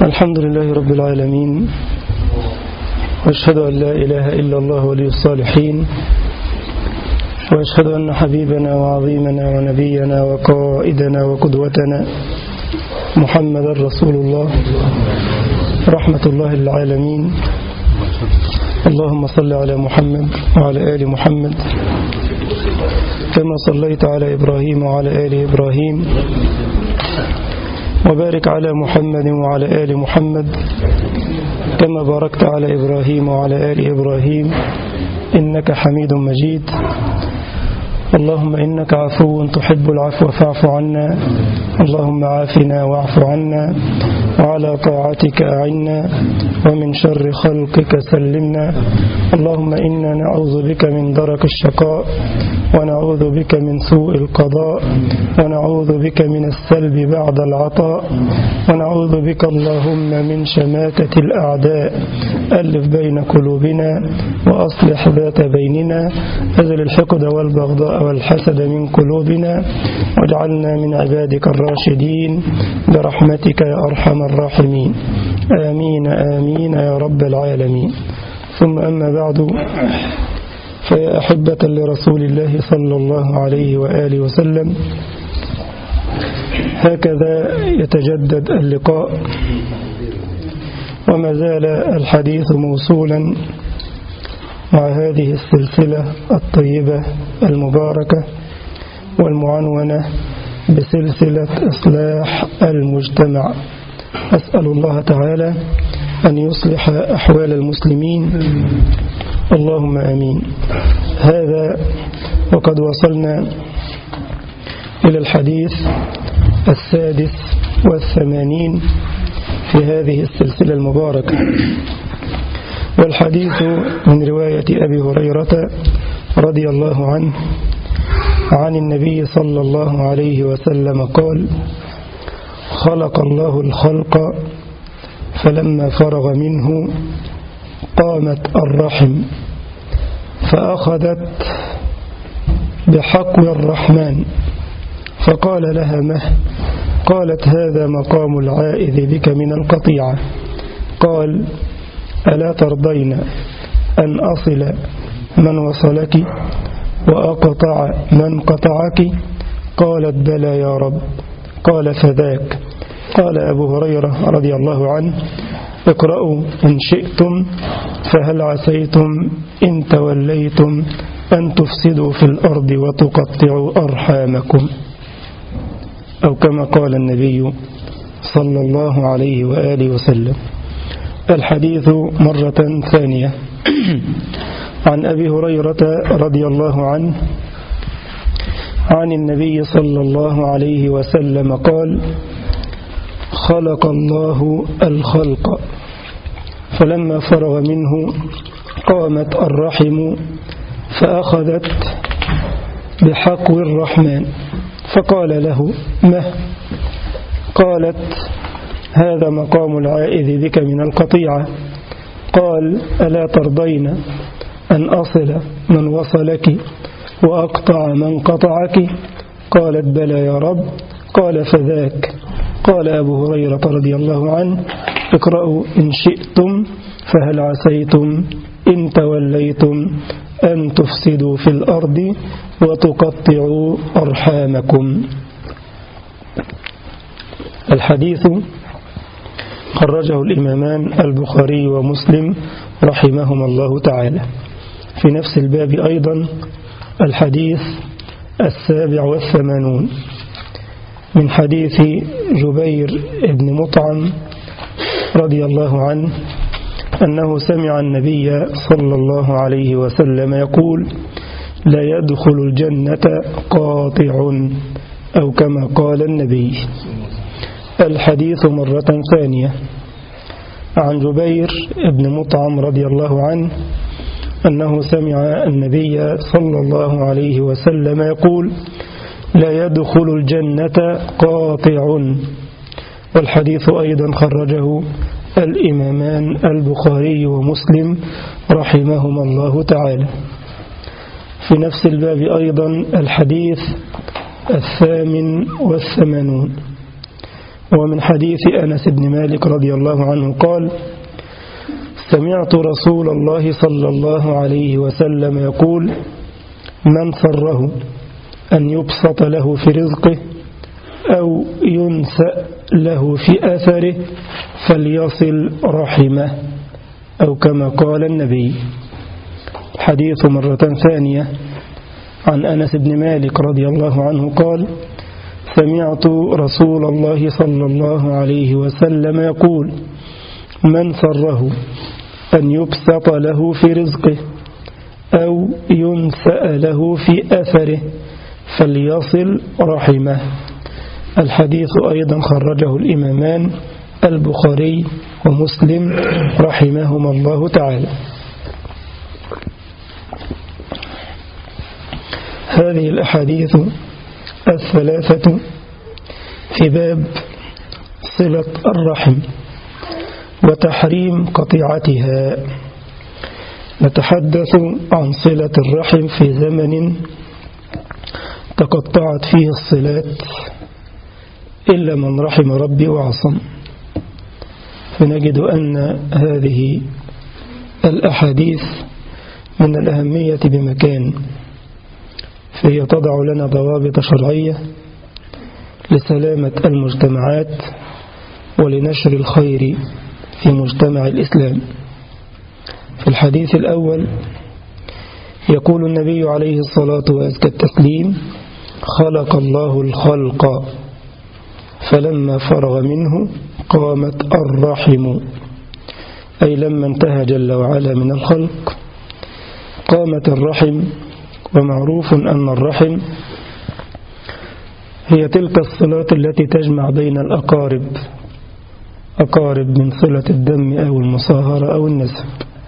الحمد لله رب العالمين واشهد أن لا إله إلا الله ولي الصالحين واشهد أن حبيبنا وعظيمنا ونبينا وقائدنا وقدوتنا محمد رسول الله رحمة الله للعالمين اللهم صل على محمد وعلى آل محمد كما صليت على إبراهيم وعلى آل إبراهيم وبارك على محمد وعلى آل محمد كما باركت على إبراهيم وعلى آل إبراهيم إنك حميد مجيد اللهم إنك عفو تحب العفو فاعف عنا اللهم عافنا واعف عنا وعلى طاعتك أعنا ومن شر خلقك سلمنا اللهم إنا نعوذ بك من درك الشقاء ونعوذ بك من سوء القضاء ونعوذ بك من السلب بعد العطاء ونعوذ بك اللهم من شماتة الأعداء ألف بين قلوبنا وأصلح ذات بيننا أزل الحقد والبغضاء والحسد من قلوبنا واجعلنا من عبادك الراشدين برحمتك يا أرحم الراحمين آمين آمين يا رب العالمين ثم أما بعد فيا أحبة لرسول الله صلى الله عليه وآله وسلم هكذا يتجدد اللقاء وما زال الحديث موصولا مع هذه السلسلة الطيبة المباركة والمعنونة بسلسلة إصلاح المجتمع أسأل الله تعالى أن يصلح أحوال المسلمين اللهم أمين هذا وقد وصلنا إلى الحديث السادس والثمانين في هذه السلسلة المباركة والحديث من رواية أبي هريرة رضي الله عنه عن النبي صلى الله عليه وسلم قال خلق الله الخلق فلما فرغ منه قامت الرحم فأخذت بحقو الرحمن فقال لها مه قالت هذا مقام العائذ بك من القطيعة قال ألا ترضين أن أصل من وصلك وأقطع من قطعك قالت بلى يا رب قال فذاك قال أبو هريرة رضي الله عنه اقرأوا إن شئتم فهل عسيتم إن توليتم أن تفسدوا في الأرض وتقطعوا أرحامكم أو كما قال النبي صلى الله عليه وآله وسلم الحديث مرة ثانية عن أبي هريرة رضي الله عنه عن النبي صلى الله عليه وسلم قال خلق الله الخلق فلما فرغ منه قامت الرحم فأخذت بحقو الرحمن فقال له مه قالت هذا مقام العائذ بك من القطيعة قال ألا ترضين أن أصل من وصلك وأقطع من قطعك قالت بلى يا رب قال فذاك قال أبو هريرة رضي الله عنه اقرأوا إن شئتم فهل عسيتم إن توليتم أن تفسدوا في الأرض وتقطعوا أرحامكم الحديث خرجه الإمامان البخاري ومسلم رحمهما الله تعالى في نفس الباب أيضا الحديث السابع والثمانون من حديث جبير بن مطعم رضي الله عنه أنه سمع النبي صلى الله عليه وسلم يقول لا يدخل الجنة قاطع أو كما قال النبي الحديث مرة ثانية عن جبير بن مطعم رضي الله عنه أنه سمع النبي صلى الله عليه وسلم يقول لا يدخل الجنة قاطع والحديث أيضا خرجه الإمامان البخاري ومسلم رحمهما الله تعالى في نفس الباب أيضا الحديث الثامن والثمانون ومن حديث أنس بن مالك رضي الله عنه قال سمعت رسول الله صلى الله عليه وسلم يقول من سره أن يبسط له في رزقه أو ينسأ له في أثره فليصل رحمه أو كما قال النبي حديث مرة ثانية عن أنس بن مالك رضي الله عنه قال سمعت رسول الله صلى الله عليه وسلم يقول من سره أن يبسط له في رزقه أو ينسأ له في أثره فليصل رحمه الحديث أيضا خرجه الإمامان البخاري ومسلم رحمهما الله تعالى هذه الأحاديث الثلاثة في باب صلة الرحم وتحريم قطيعتها نتحدث عن صلة الرحم في زمن تقطعت فيه الصلات إلا من رحم ربي وعصم فنجد أن هذه الأحاديث من الأهمية بمكان فهي تضع لنا ضوابط شرعية لسلامة المجتمعات ولنشر الخير في مجتمع الإسلام في الحديث الأول يقول النبي عليه الصلاة وأزكى التسليم خلق الله الخلق فلما فرغ منه قامت الرحم أي لما انتهى جل وعلا من الخلق قامت الرحم ومعروف أن الرحم هي تلك الصلات التي تجمع بين الأقارب أقارب من صلة الدم أو المصاهرة أو النسب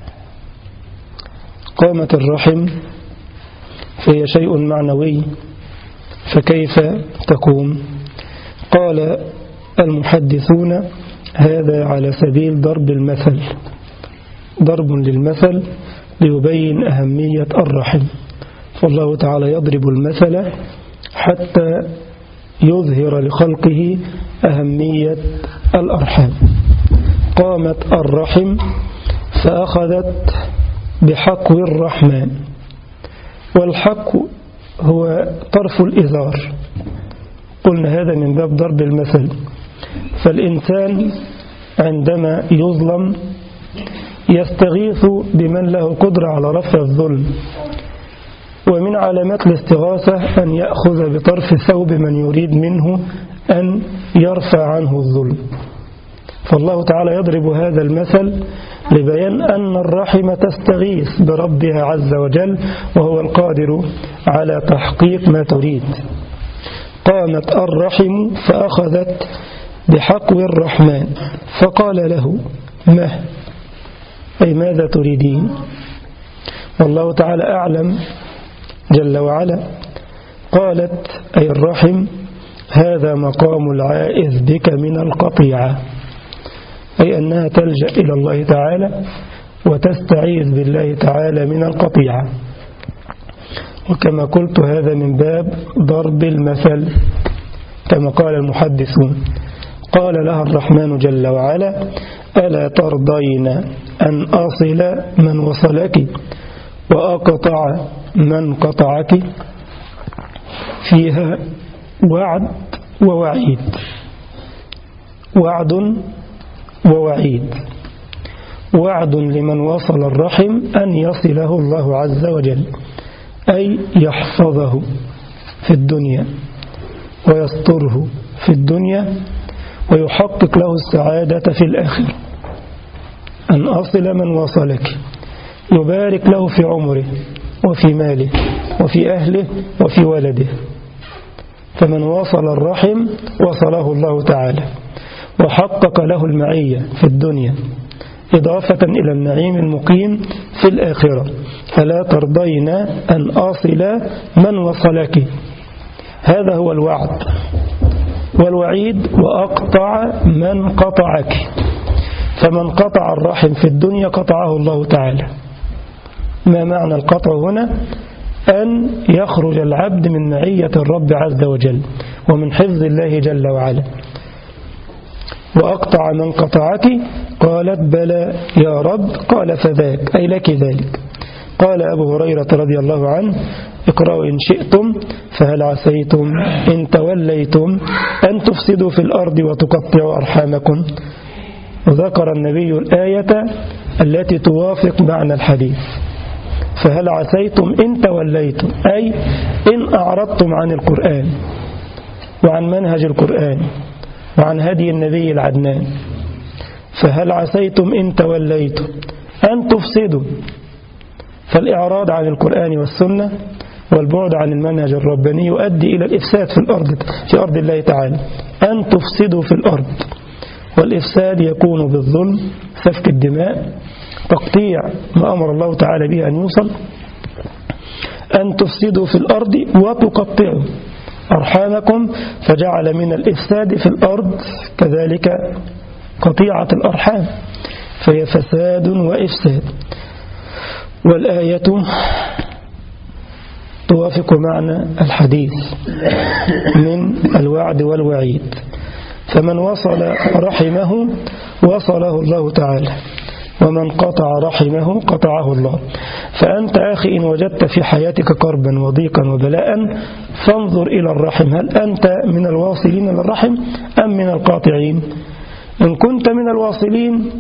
قامت الرحم فهي شيء معنوي فكيف تقوم قال المحدثون هذا على سبيل ضرب المثل ضرب للمثل ليبين أهمية الرحم فالله تعالى يضرب المثل حتى يظهر لخلقه أهمية الأرحام قامت الرحم فأخذت بحقو الرحمن والحق هو طرف الإزار قلنا هذا من باب ضرب المثل فالإنسان عندما يظلم يستغيث بمن له قدرة على رفع الظلم ومن علامات الاستغاثة أن يأخذ بطرف ثوب من يريد منه أن يرفع عنه الظلم فالله تعالى يضرب هذا المثل لبيان أن الرحم تستغيث بربها عز وجل وهو القادر على تحقيق ما تريد قامت الرحم فأخذت بحقو الرحمن فقال له ما أي ماذا تريدين والله تعالى أعلم جل وعلا قالت أي الرحم هذا مقام العائذ بك من القطيعة أي أنها تلجأ إلى الله تعالى وتستعيذ بالله تعالى من القطيعة وكما قلت هذا من باب ضرب المثل كما قال المحدثون قال لها الرحمن جل وعلا ألا ترضين أن أصل من وصلك وأقطع من قطعك فيها وعد ووعيد وعد ووعيد وعد لمن وصل الرحم أن يصله الله عز وجل أي يحفظه في الدنيا ويستره في الدنيا ويحقق له السعادة في الآخرة أن أصل من وصلك يبارك له في عمره وفي ماله وفي أهله وفي ولده فمن وصل الرحم وصله الله تعالى وحقق له المعية في الدنيا إضافة إلى النعيم المقيم في الآخرة فلا ترضين أن أصل من وصلك هذا هو الوعد والوعيد وأقطع من قطعك فمن قطع الرحم في الدنيا قطعه الله تعالى ما معنى القطع هنا أن يخرج العبد من معية الرب عز وجل ومن حفظ الله جل وعلا وأقطع من قطعك قالت بلى يا رب قال فذاك أي لك ذلك قال أبو هريرة رضي الله عنه اقرأوا إن شئتم فهل عسيتم إن توليتم أن تفسدوا في الأرض وتقطعوا أرحامكم وذكر النبي الآية التي توافق معنى الحديث فهل عسيتم إن توليتم أي إن أعرضتم عن القرآن وعن منهج القرآن وعن هدي النبي العدنان فهل عسيتم إن توليتم أن تفسدوا فالإعراض عن القرآن والسنة والبعد عن المنهج الرباني يؤدي إلى الإفساد في الأرض في أرض الله تعالى أن تفسدوا في الأرض والإفساد يكون بالظلم سفك الدماء تقطيع ما أمر الله تعالى به أن يوصل أن تفسدوا في الأرض وتقطعوا أرحامكم فجعل من الإفساد في الأرض كذلك قطيعة الأرحام فهي فساد وإفساد والآية توافق معنى الحديث من الوعد والوعيد فمن وصل رحمه وصله الله تعالى ومن قطع رحمه قطعه الله فأنت أخي إن وجدت في حياتك كربا وضيقا وبلاء فانظر إلى الرحم هل أنت من الواصلين للرحم أم من القاطعين إن كنت من الواصلين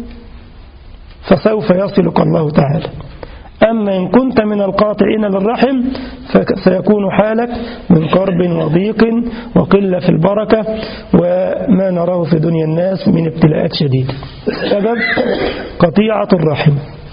فسوف يصلك الله تعالى أما إن كنت من القاطعين للرحم فسيكون حالك من قرب وضيق وقلة في البركة وما نراه في دنيا الناس من ابتلاءات شديدة سبب قطيعة الرحم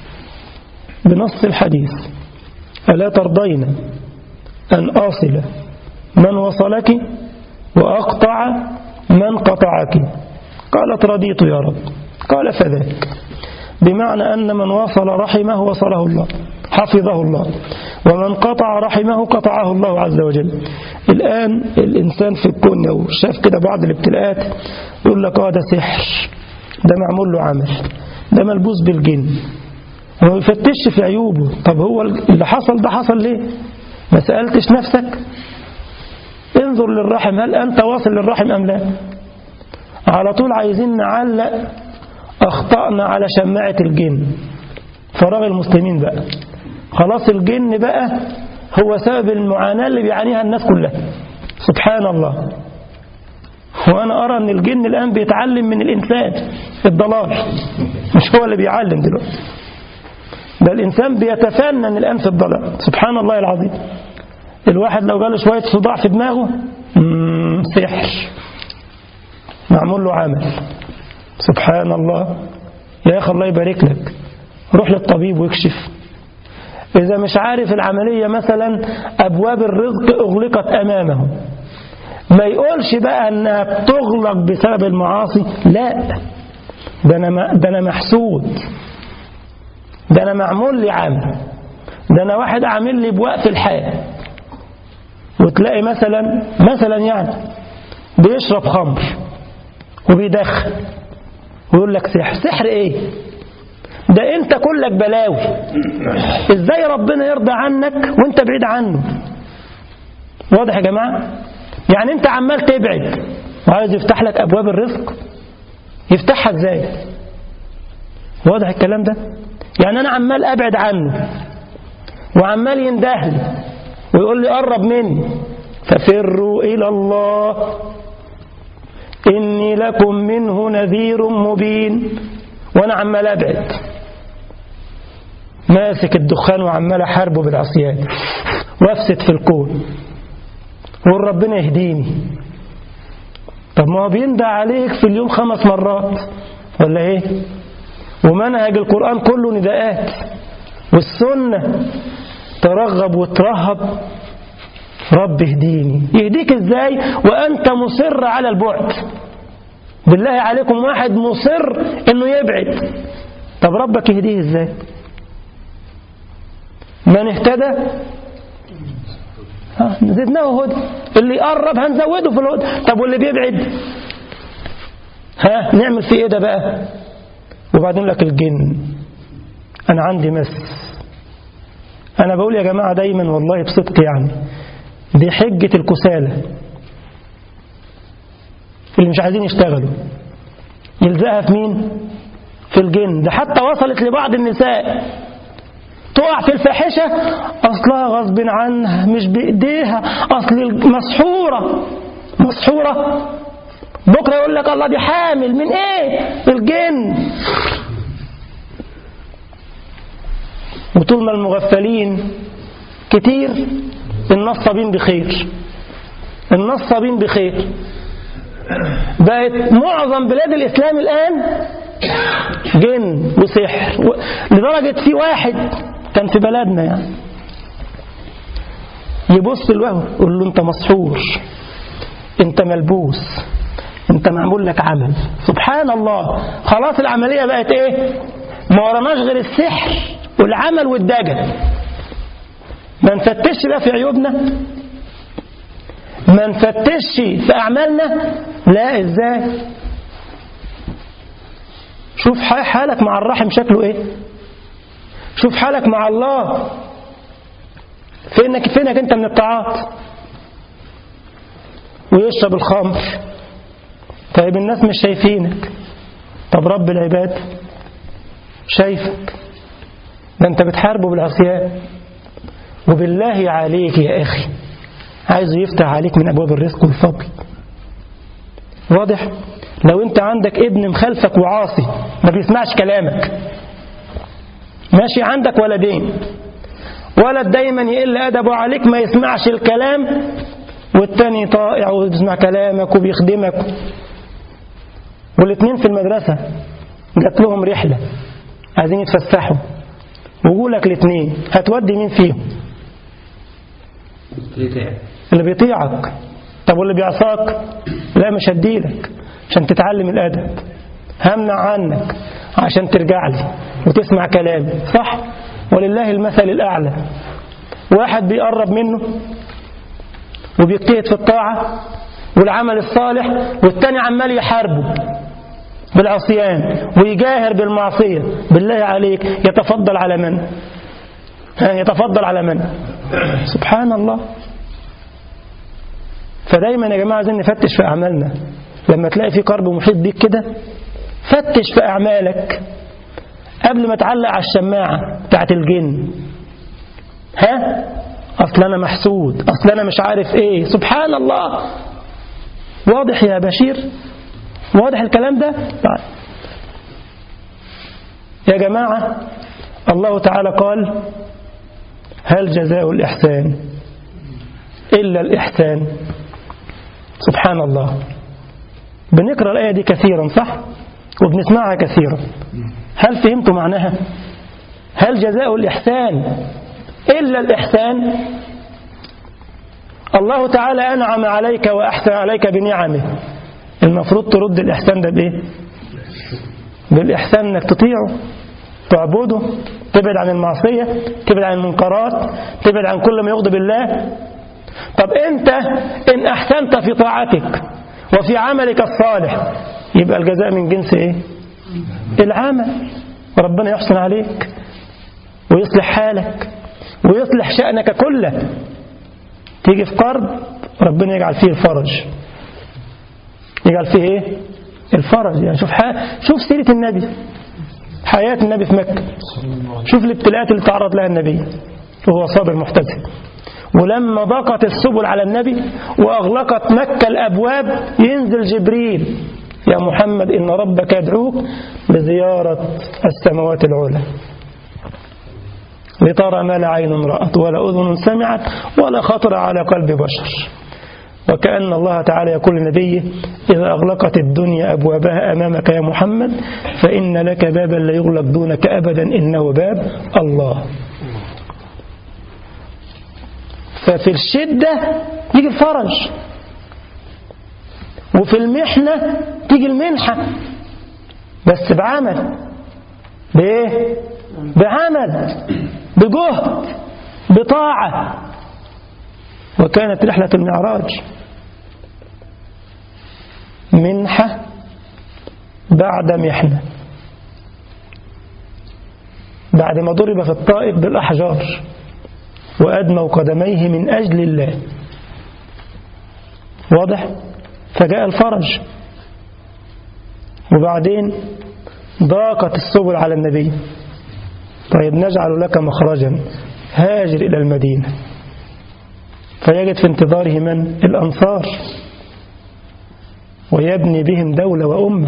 بنص الحديث ألا ترضين أن أصل من وصلك وأقطع من قطعك قالت رضيت يا رب قال فذاك بمعنى أن من وصل رحمه وصله الله حفظه الله ومن قطع رحمه قطعه الله عز وجل الآن الإنسان في الكون لو شاف كده بعض الابتلاءات يقول لك اه ده سحر ده معمول له عمل ده ملبوس بالجن وما يفتش في عيوبه طب هو اللي حصل ده حصل ليه ما سألتش نفسك انظر للرحم هل أنت واصل للرحم أم لا على طول عايزين نعلق أخطأنا على شماعة الجن فراغ المسلمين بقى خلاص الجن بقى هو سبب المعاناة اللي بيعانيها الناس كلها سبحان الله وأنا أرى أن الجن الآن بيتعلم من الإنسان الضلال مش هو اللي بيعلم دلوقتي ده الإنسان بيتفنن الآن في الضلال سبحان الله العظيم الواحد لو جاله شوية صداع في دماغه سحر معمول له عمل سبحان الله يا أخي الله يبارك لك روح للطبيب ويكشف إذا مش عارف العملية مثلا أبواب الرزق أغلقت أمامه ما يقولش بقى أنها بتغلق بسبب المعاصي لا ده أنا, ده أنا محسود ده أنا معمول لي عمل ده أنا واحد عامل لي بوقف الحياة وتلاقي مثلا مثلا يعني بيشرب خمر وبيدخن ويقول لك سحر سحر ايه ده انت كلك بلاوي ازاي ربنا يرضى عنك وانت بعيد عنه واضح يا جماعة يعني انت عمال تبعد وعايز يفتح لك ابواب الرزق يفتحها ازاي واضح الكلام ده يعني انا عمال ابعد عنه وعمال يندهلي ويقول لي قرب مني ففروا الى الله إني لكم منه نذير مبين وأنا عمال أبعد ماسك الدخان وعمال أحاربه بالعصيان وأفسد في الكون وقول ربنا يهديني طب ما هو بيندى عليك في اليوم خمس مرات ولا ايه ومنهج القرآن كله نداءات والسنة ترغب وترهب رب اهديني يهديك ازاي وانت مصر على البعد بالله عليكم واحد مصر انه يبعد طب ربك يهديه ازاي من اهتدى زدناه هدى اللي يقرب هنزوده في الهدى طب واللي بيبعد ها نعمل فيه ايه ده بقى وبعدين لك الجن انا عندي مس انا بقول يا جماعه دايما والله بصدق يعني دي حجة الكسالى اللي مش عايزين يشتغلوا يلزقها في مين في الجن ده حتى وصلت لبعض النساء تقع في الفاحشة أصلها غصب عنها مش بإيديها أصل مسحورة مسحورة بكرة يقول لك الله دي حامل من إيه الجن وطول ما المغفلين كتير النصابين بخير النصابين بخير بقت معظم بلاد الإسلام الآن جن وسحر و... لدرجة في واحد كان في بلدنا يعني يبص الوهو يقول له انت مسحور انت ملبوس انت معمول لك عمل سبحان الله خلاص العملية بقت ايه ما وراناش غير السحر والعمل والدجل ما نفتش بقى في عيوبنا ما نفتش في أعمالنا لا ازاي شوف حالك مع الرحم شكله ايه شوف حالك مع الله فينك فينك انت من الطاعات ويشرب الخمر طيب الناس مش شايفينك طب رب العباد شايفك ده انت بتحاربه بالعصيان وبالله عليك يا اخي عايزه يفتح عليك من ابواب الرزق والفضل واضح لو انت عندك ابن مخالفك وعاصي ما بيسمعش كلامك ماشي عندك ولدين ولد دايما يقل أدبه عليك ما يسمعش الكلام والتاني طائع وبيسمع كلامك وبيخدمك والاثنين في المدرسة جات لهم رحلة عايزين يتفسحوا وجولك الاثنين هتودي مين فيهم اللي بيطيعك طب واللي بيعصاك لا مش هديلك عشان تتعلم الأدب همنع عنك عشان ترجع لي وتسمع كلامي صح ولله المثل الأعلى واحد بيقرب منه وبيجتهد في الطاعة والعمل الصالح والتاني عمال يحاربه بالعصيان ويجاهر بالمعصية بالله عليك يتفضل على من يتفضل على من سبحان الله فدايما يا جماعة عايزين نفتش في أعمالنا لما تلاقي في قرب محيط بيك كده فتش في أعمالك قبل ما تعلق على الشماعة بتاعت الجن ها أصل أنا محسود أصل أنا مش عارف إيه سبحان الله واضح يا بشير واضح الكلام ده طيب. يا جماعة الله تعالى قال هل جزاء الإحسان إلا الإحسان سبحان الله بنقرأ الآية دي كثيرا صح وبنسمعها كثيرا هل فهمتوا معناها هل جزاء الإحسان إلا الإحسان الله تعالى أنعم عليك وأحسن عليك بنعمه المفروض ترد الإحسان ده بإيه بالإحسان أنك تطيعه تعبده تبعد عن المعصية تبعد عن المنكرات تبعد عن كل ما يغضب الله طب أنت إن أحسنت في طاعتك وفي عملك الصالح يبقى الجزاء من جنس إيه العمل ربنا يحسن عليك ويصلح حالك ويصلح شأنك كله تيجي في قرب ربنا يجعل فيه الفرج يجعل فيه ايه الفرج يعني شوف شوف سيرة النبي حياة النبي في مكة شوف الابتلاءات اللي تعرض لها النبي وهو صابر محتسب ولما ضاقت السبل على النبي وأغلقت مكة الأبواب ينزل جبريل يا محمد إن ربك يدعوك لزيارة السماوات العلى لترى ما لا عين رأت ولا أذن سمعت ولا خطر على قلب بشر وكأن الله تعالى يقول لنبيه إذا أغلقت الدنيا أبوابها أمامك يا محمد فإن لك بابا لا يغلق دونك أبدا إنه باب الله ففي الشدة يجي الفرج وفي المحنة تيجي المنحة بس بعمل بإيه؟ بعمل بجهد بطاعة وكانت رحلة المعراج منحة بعد محنة بعد ما ضرب في الطائف بالأحجار وأدموا قدميه من أجل الله واضح فجاء الفرج وبعدين ضاقت السبل على النبي طيب نجعل لك مخرجا هاجر إلى المدينة فيجد في انتظاره من الأنصار ويبني بهم دولة وأمة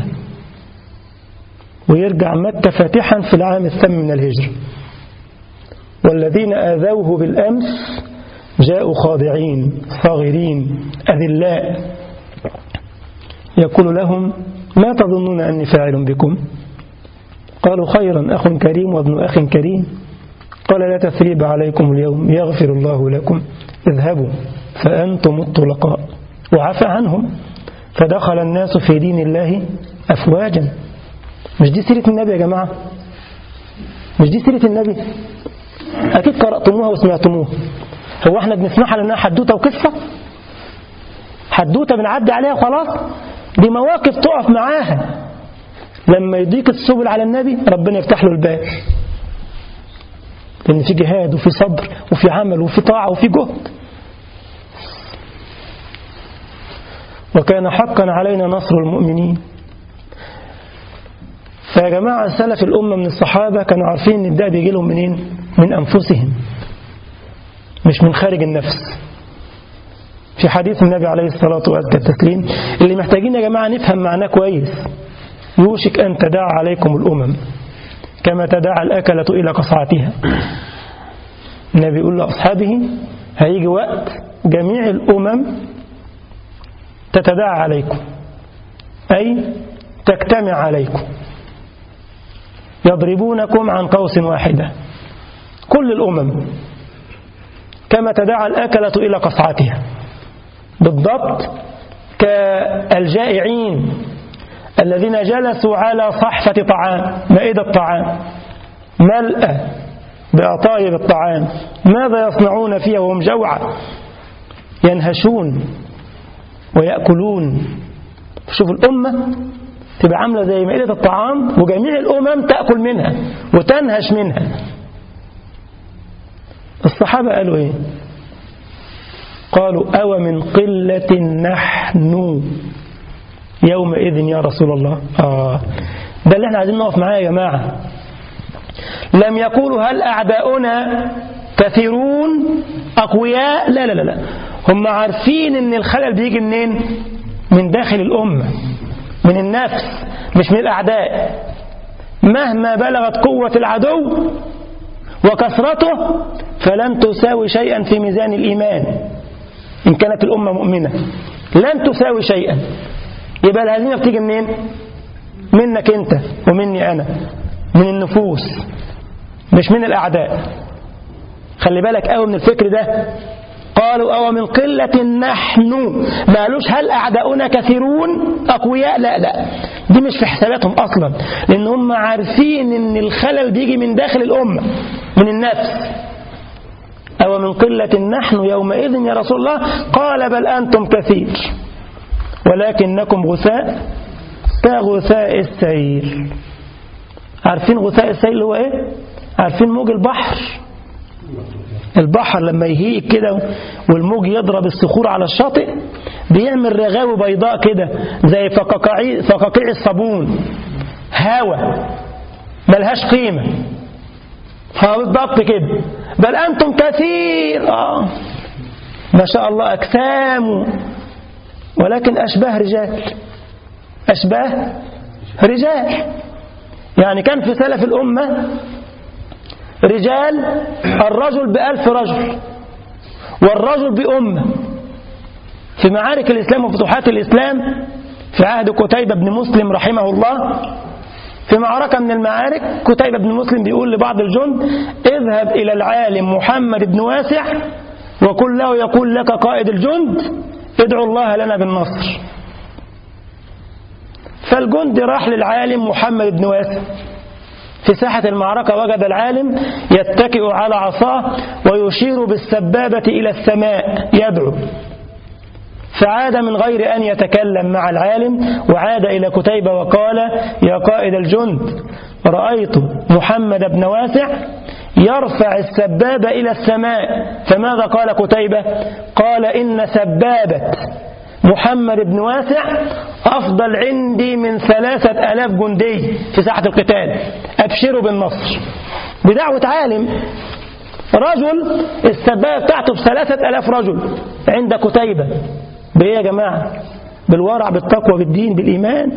ويرجع مكة فاتحا في العام الثامن من الهجرة والذين آذوه بالأمس جاءوا خاضعين صاغرين أذلاء يقول لهم ما تظنون أني فاعل بكم قالوا خيرا أخ كريم وابن أخ كريم قال لا تثريب عليكم اليوم يغفر الله لكم اذهبوا فأنتم الطلقاء وعفى عنهم فدخل الناس في دين الله أفواجا مش دي سيرة النبي يا جماعة مش دي سيرة النبي أكيد قرأتموها وسمعتموها هو احنا بنسمعها لأنها حدوتة وقصة حدوتة بنعدي عليها وخلاص دي مواقف تقف معاها لما يضيق السبل على النبي ربنا يفتح له الباب لأن في جهاد وفي صبر وفي عمل وفي طاعة وفي جهد وكان حقا علينا نصر المؤمنين فيا جماعة سلف الأمة من الصحابة كانوا عارفين إن ده بيجي لهم منين من أنفسهم مش من خارج النفس في حديث النبي عليه الصلاة والتسليم اللي محتاجين يا جماعة نفهم معناه كويس يوشك أن تداعى عليكم الأمم كما تداعى الأكلة إلى قصعتها النبي يقول لأصحابه هيجي وقت جميع الأمم تتداعى عليكم أي تجتمع عليكم يضربونكم عن قوس واحدة كل الأمم كما تداعى الأكلة إلى قصعتها بالضبط كالجائعين الذين جلسوا على صحفة طعام مائدة طعام ملأ بأطايب الطعام ماذا يصنعون فيها وهم جوعى ينهشون ويأكلون شوف الأمة تبقى عاملة زي مائدة الطعام وجميع الأمم تأكل منها وتنهش منها الصحابة قالوا إيه قالوا أو من قلة نحن يومئذ يا رسول الله آه ده اللي احنا عايزين نقف معاه يا جماعة لم يقولوا هل أعداؤنا كثيرون أقوياء لا لا لا لا هم عارفين ان الخلل بيجي منين من داخل الأمة من النفس مش من الأعداء مهما بلغت قوة العدو وكثرته فلن تساوي شيئا في ميزان الإيمان إن كانت الأمة مؤمنة لن تساوي شيئا يبقى الهزيمة بتيجي منين منك أنت ومني أنا من النفوس مش من الأعداء خلي بالك قوي من الفكر ده قالوا أو من قلة نحن ما قالوش هل أعداؤنا كثيرون أقوياء لا لا دي مش في حساباتهم أصلا لأن هم عارفين أن الخلل بيجي من داخل الأمة من النفس أو من قلة نحن يومئذ يا رسول الله قال بل أنتم كثير ولكنكم غثاء كغثاء السيل عارفين غثاء السيل هو ايه عارفين موج البحر البحر لما يهيج كده والموج يضرب الصخور على الشاطئ بيعمل رغاوي بيضاء كده زي فقاقيع فقاقيع الصابون هوا ملهاش قيمة ها بالضبط كده بل أنتم كثير آه. ما شاء الله أجسام ولكن أشباه رجال أشباه رجال يعني كان في سلف الأمة رجال الرجل بألف رجل والرجل بأمة في معارك الإسلام وفتوحات الإسلام في عهد كتيبة بن مسلم رحمه الله في معركة من المعارك كتيبة بن مسلم بيقول لبعض الجند اذهب إلى العالم محمد بن واسع وقل له يقول لك قائد الجند ادعو الله لنا بالنصر فالجند راح للعالم محمد بن واسع في ساحة المعركة وجد العالم يتكئ على عصاه ويشير بالسبابة إلى السماء يدعو فعاد من غير أن يتكلم مع العالم وعاد إلى كتيبة وقال يا قائد الجند رأيت محمد بن واسع يرفع السبابة إلى السماء فماذا قال كتيبة قال إن سبابة محمد بن واسع أفضل عندي من ثلاثة ألاف جندي في ساحة القتال أبشروا بالنصر بدعوة عالم رجل السباية بتاعته بثلاثة ألاف رجل عند كتيبة بإيه يا جماعة بالورع بالتقوى بالدين بالإيمان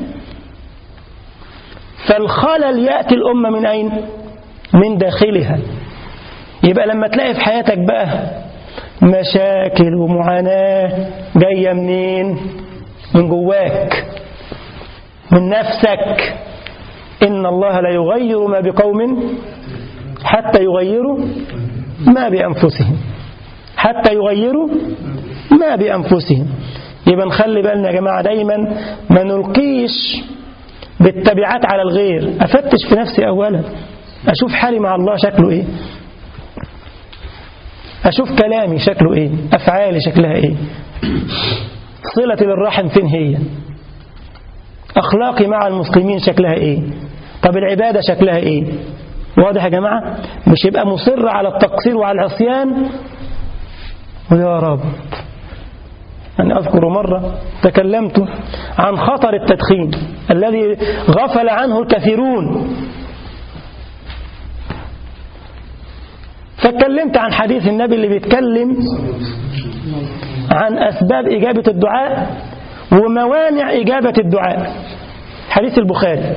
فالخلل يأتي الأمة من أين من داخلها يبقى لما تلاقي في حياتك بقى مشاكل ومعاناة جاية منين من جواك من نفسك إن الله لا يغير ما بقوم حتى يغيروا ما بأنفسهم حتى يغيروا ما بأنفسهم يبقى نخلي بالنا يا جماعة دايما ما نلقيش بالتبعات على الغير أفتش في نفسي أولا أشوف حالي مع الله شكله إيه أشوف كلامي شكله إيه أفعالي شكلها إيه صلتي للرحم فين هي أخلاقي مع المسلمين شكلها إيه طب العبادة شكلها إيه واضح يا جماعة مش يبقى مصر على التقصير وعلى العصيان ويا رب أنا أذكر مرة تكلمت عن خطر التدخين الذي غفل عنه الكثيرون فاتكلمت عن حديث النبي اللي بيتكلم عن أسباب إجابة الدعاء وموانع إجابة الدعاء حديث البخاري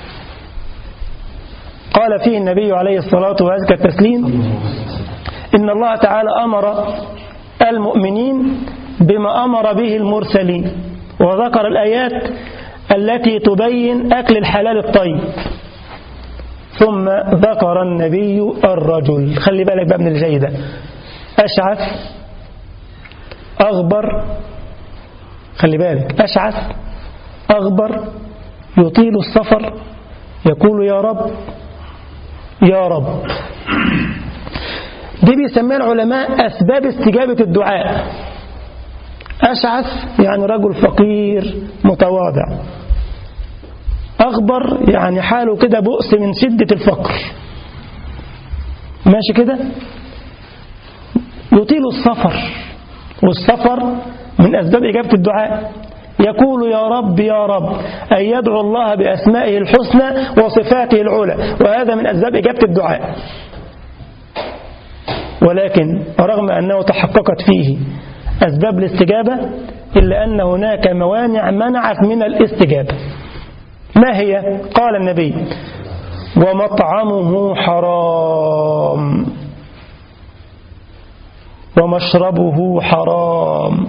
قال فيه النبي عليه الصلاة وأزكى التسليم إن الله تعالى أمر المؤمنين بما أمر به المرسلين وذكر الآيات التي تبين أكل الحلال الطيب ثم ذكر النبي الرجل خلي بالك بقى من الجاي ده أشعث أغبر خلي بالك أشعث أغبر يطيل السفر يقول يا رب يا رب دي بيسميها العلماء أسباب استجابة الدعاء أشعث يعني رجل فقير متواضع أغبر يعني حاله كده بؤس من شدة الفقر ماشي كده يطيل السفر والسفر من أسباب إجابة الدعاء يقول يا رب يا رب أن يدعو الله بأسمائه الحسنى وصفاته العلى وهذا من أسباب إجابة الدعاء ولكن رغم أنه تحققت فيه أسباب الاستجابة إلا أن هناك موانع منعت من الاستجابة ما هي؟ قال النبي ومطعمه حرام ومشربه حرام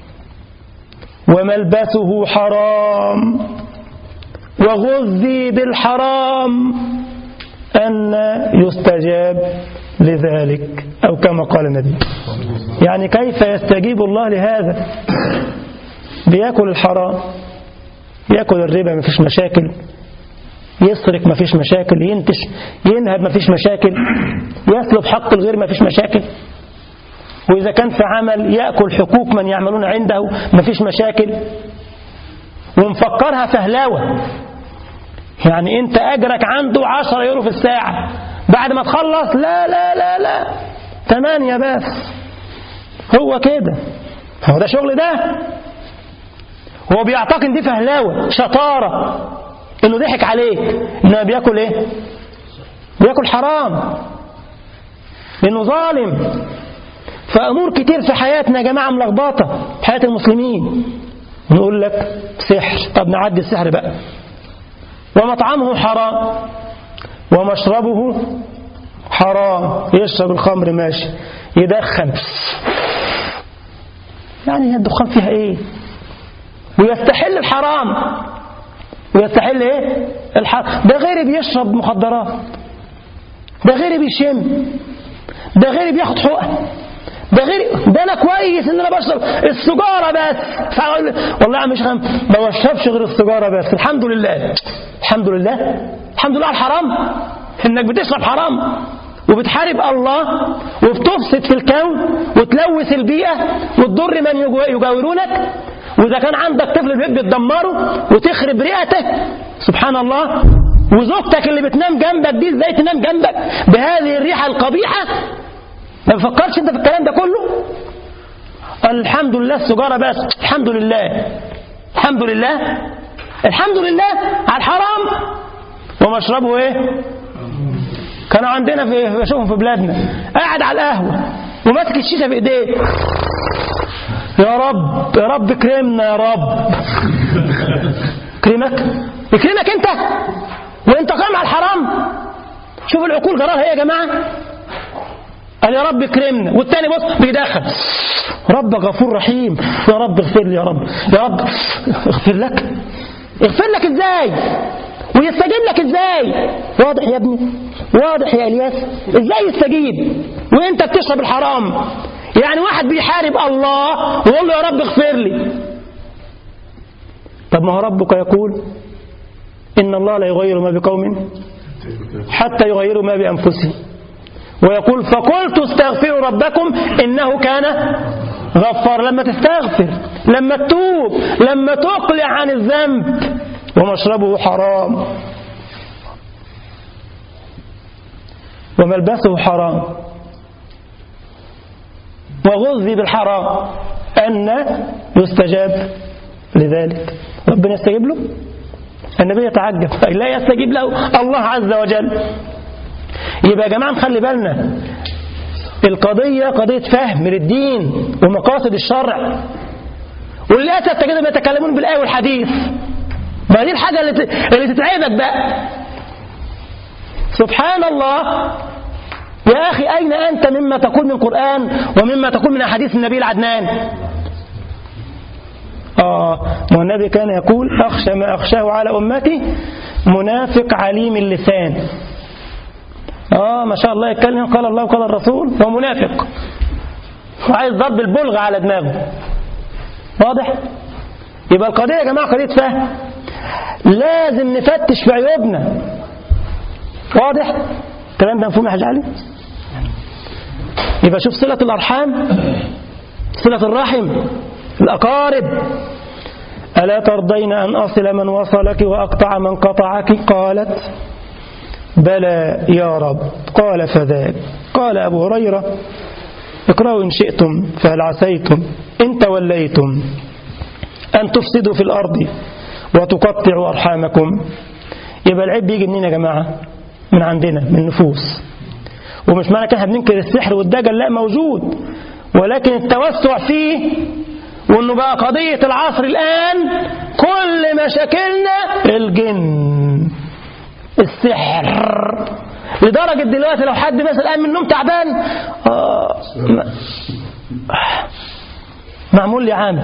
وملبسه حرام وغذي بالحرام أن يستجاب لذلك أو كما قال النبي يعني كيف يستجيب الله لهذا بياكل الحرام ياكل الربا مفيش مشاكل يسرق مفيش مشاكل ينتش ينهب مفيش مشاكل يسلب حق الغير مفيش مشاكل وإذا كان في عمل يأكل حقوق من يعملون عنده مفيش مشاكل ومفكرها فهلاوة يعني انت أجرك عنده 10 يورو في الساعة بعد ما تخلص لا لا لا لا ثمانية بس هو كده هو ده شغل ده هو بيعتقد دي فهلاوة شطارة انه ضحك عليك انه بياكل ايه بياكل حرام لانه ظالم فامور كتير في حياتنا يا جماعه ملخبطه في حياه المسلمين نقول لك سحر طب نعدي السحر بقى ومطعمه حرام ومشربه حرام يشرب الخمر ماشي يدخن يعني الدخان فيها ايه ويستحل الحرام ويستحل ايه الحرام ده غير بيشرب مخدرات ده غير بيشم ده غير بياخد حقن ده غير ده انا كويس ان انا بشرب السجاره بس فأقول والله يا عم مش ما بشربش غير السجاره بس الحمد لله الحمد لله الحمد لله على الحرام انك بتشرب حرام وبتحارب الله وبتفسد في الكون وتلوث البيئة وتضر من يجاورونك وإذا كان عندك طفل البيت بتدمره وتخرب رئته سبحان الله وزوجتك اللي بتنام جنبك دي ازاي تنام جنبك بهذه الريحة القبيحة ما بفكرش انت في الكلام ده كله الحمد لله السجارة بس الحمد لله الحمد لله الحمد لله على الحرام ومشربه ايه كانوا عندنا في بشوفهم في بلادنا قاعد على القهوة وماسك الشيشة في ايديه يا رب يا رب كرمنا يا رب كرمك يكرمك انت وانت قائم على الحرام شوف العقول جرالها ايه يا جماعه قال يا رب كرمنا والتاني بص بيدخل رب غفور رحيم يا رب اغفر لي يا رب يا رب اغفر لك اغفر لك ازاي ويستجيب لك ازاي واضح يا ابني واضح يا الياس ازاي يستجيب وانت بتشرب الحرام يعني واحد بيحارب الله ويقول له يا رب اغفر لي طب ما هو ربك يقول إن الله لا يغير ما بقوم حتى يغيروا ما بأنفسهم ويقول فقلت استغفروا ربكم إنه كان غفار لما تستغفر لما تتوب لما تقلع عن الذنب ومشربه حرام وملبسه حرام وغذي بالحرام أن يستجاب لذلك ربنا يستجيب له النبي يتعجب لا يستجيب له الله عز وجل يبقى يا جماعة نخلي بالنا القضية قضية فهم للدين ومقاصد الشرع وللأسف تجدهم يتكلمون بالآية والحديث ما دي الحاجة اللي اللي تتعبك بقى سبحان الله يا أخي أين أنت مما تقول من قرآن ومما تقول من أحاديث النبي العدنان آه والنبي كان يقول أخشى ما أخشاه على أمتي منافق عليم اللسان آه ما شاء الله يتكلم قال الله وقال الرسول هو منافق وعايز ضرب البلغ على دماغه واضح يبقى القضية يا جماعة قضية فهم لازم نفتش في عيوبنا واضح الكلام ده مفهوم يا حاج علي يبقى شوف صلة الأرحام صلة الرحم الأقارب ألا ترضين أن أصل من وصلك وأقطع من قطعك قالت بلى يا رب قال فذاك قال أبو هريرة اقرأوا إن شئتم فهل عسيتم إن توليتم أن تفسدوا في الأرض وتقطعوا أرحامكم يبقى العيب بيجي منين يا جماعة من عندنا من النفوس ومش معنى كده بننكر السحر والدجل لا موجود ولكن التوسع فيه وانه بقى قضية العصر الآن كل مشاكلنا الجن السحر لدرجة دلوقتي لو حد مثلا قام من النوم تعبان آه معمول لي عامل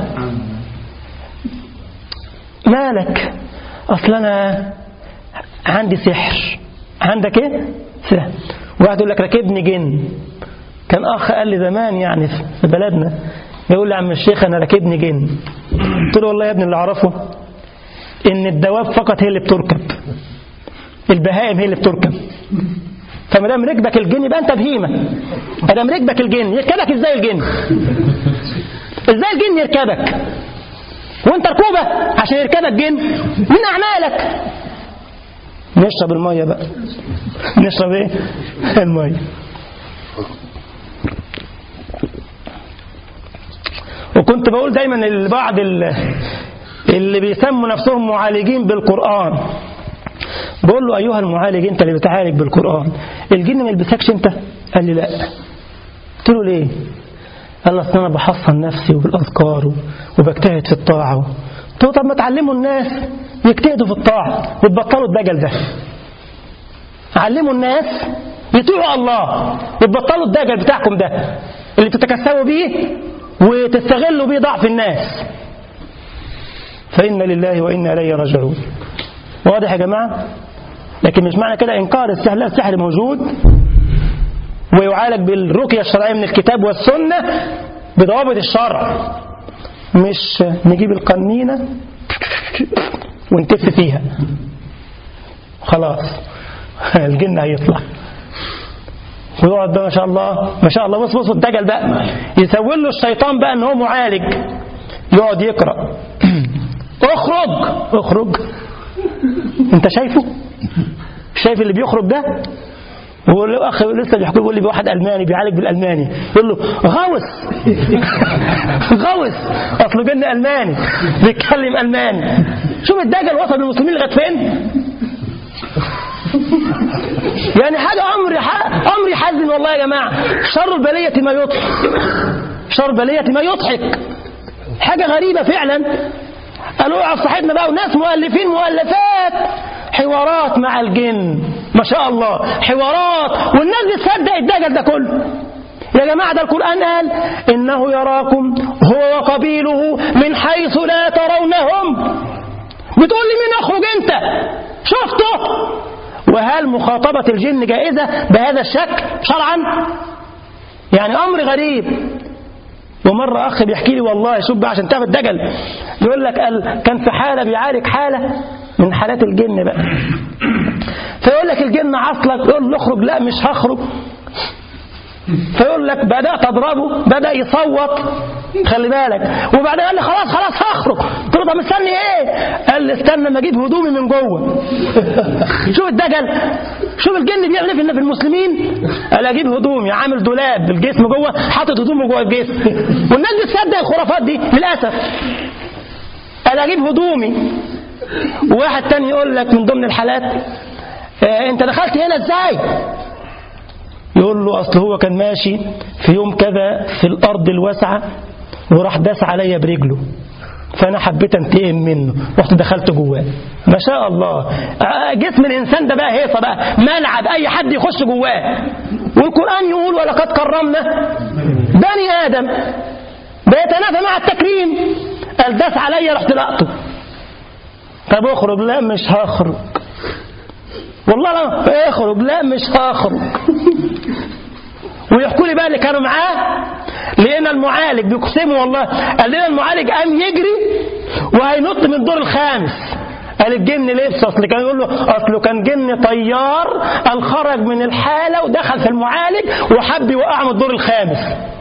مالك اصل انا عندي سحر عندك ايه سحر واحد يقول لك ركبني جن كان اخ قال لي زمان يعني في بلدنا يقول لي عم الشيخ انا راكبني جن قلت له والله يا ابني اللي اعرفه ان الدواب فقط هي اللي بتركب البهائم هي اللي بتركب فما دام ركبك الجن يبقى انت بهيمه ما دام ركبك الجن يركبك ازاي الجن ازاي الجن يركبك وانت ركوبه عشان يركبك جن من اعمالك نشرب الميه بقى نشرب ايه الميه وكنت بقول دايما لبعض اللي بيسموا نفسهم معالجين بالقرآن بقول له أيها المعالج أنت اللي بتعالج بالقرآن الجن ما يلبسكش أنت قال لي لا قلت له ليه قال لي أصل أنا بحصن نفسي وبالأذكار وبجتهد في الطاعة قلت له طب ما تعلموا الناس يجتهدوا في الطاعة وتبطلوا الدجل ده علموا الناس يطيعوا الله وتبطلوا الدجل بتاعكم ده اللي بتتكسبوا بيه وتستغلوا بيه ضعف الناس فإن لله وإنا إليه راجعون واضح يا جماعة لكن مش معنى كده إنكار السحر لا السحر موجود ويعالج بالرقية الشرعية من الكتاب والسنة بضوابط الشرع مش نجيب القنينة ونتف فيها خلاص الجن هيطلع ويقعد بقى ما شاء الله ما شاء الله بص بص الدجل بقى يسوي له الشيطان بقى ان هو معالج يقعد يقرا اخرج اخرج انت شايفه شايف اللي بيخرج ده ويقول له اخ لسه بيحكي بيقول لي بواحد الماني بيعالج بالالماني يقول له غوث غوث اصله جن الماني بيتكلم الماني شوف الدجل وصل للمسلمين لغايه فين يعني حاجه امر امر يحزن والله يا جماعه شر البليه ما يضحك شر البليه ما يضحك حاجه غريبه فعلا قالوا على صاحبنا بقى وناس مؤلفين مؤلفات حوارات مع الجن ما شاء الله حوارات والناس بتصدق الدجل ده كله يا جماعة ده القرآن قال إنه يراكم هو وقبيله من حيث لا ترونهم بتقول لي مين أخرج أنت شفته وهل مخاطبة الجن جائزة بهذا الشكل شرعا يعني أمر غريب ومرة أخ بيحكي لي والله شوف بقى عشان تعرف الدجل يقول لك قال كان في حالة بيعالج حالة من حالات الجن بقى فيقول لك الجن عصلك يقول له اخرج لا مش هخرج فيقول لك بدأت أضربه بدأ يصوت خلي بالك وبعدين قال لي خلاص خلاص هخرج قلت له طب مستني ايه قال لي استنى ما اجيب هدومي من جوه شوف الدجل شوف الجن بيعمل ايه في المسلمين قال اجيب هدومي عامل دولاب بالجسم جوه حاطط هدومه جوه الجسم والناس بتصدق الخرافات دي للاسف قال اجيب هدومي وواحد تاني يقول لك من ضمن الحالات اه انت دخلت هنا ازاي يقول له أصل هو كان ماشي في يوم كذا في الأرض الواسعة وراح داس عليا برجله فأنا حبيت أنتقم منه رحت دخلت جواه ما شاء الله جسم الإنسان ده بقى هيصة بقى ملعب أي حد يخش جواه والقرآن يقول ولقد كرمنا بني آدم بيتنافى مع التكريم قال داس عليا رحت لقطه طب اخرج لا مش هخرج والله لا اخرج لا مش هخرج ويحكوا لي بقى اللي كانوا معاه لقينا المعالج بيقسموا والله قال لنا المعالج قام يجري وهينط من الدور الخامس قال الجن لبس اصل كان يقول له اصله كان جن طيار قال خرج من الحاله ودخل في المعالج وحب يوقعه من الدور الخامس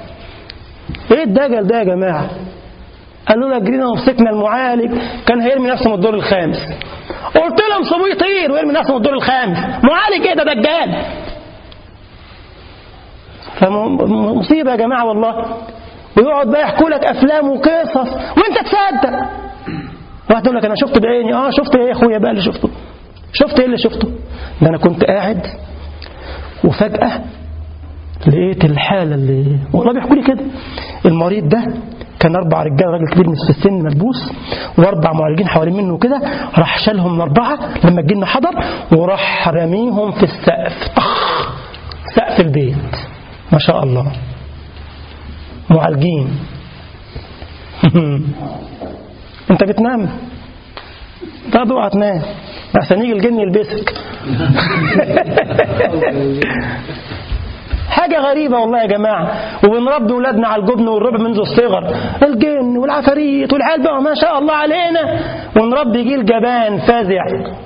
ايه الدجل ده يا جماعه قالوا له جرينا ومسكنا المعالج كان هيرمي نفسه من الدور الخامس قلت لهم سيبوه يطير ويرمي نفسه من الدور الخامس معالج ايه ده دجال فمصيبه يا جماعه والله ويقعد بقى يحكوا لك افلام وقصص وانت تصدق واحد يقول لك انا شفت بعيني اه شفت ايه يا اخويا بقى اللي شفته شفت ايه اللي شفته ده انا كنت قاعد وفجاه لقيت الحاله اللي والله بيحكوا لي كده المريض ده كان اربع رجاله راجل كبير في السن ملبوس واربع معالجين حوالين منه كده راح شالهم من اربعه لما الجن حضر وراح راميهم في السقف طخ سقف البيت ما شاء الله معالجين انت بتنام طب اوعى تنام عشان يجي الجن يلبسك حاجة غريبة والله يا جماعة وبنربي ولادنا على الجبن والربع منذ الصغر الجن والعفاريت والعيال بقى ما شاء الله علينا ونربي جيل جبان فازع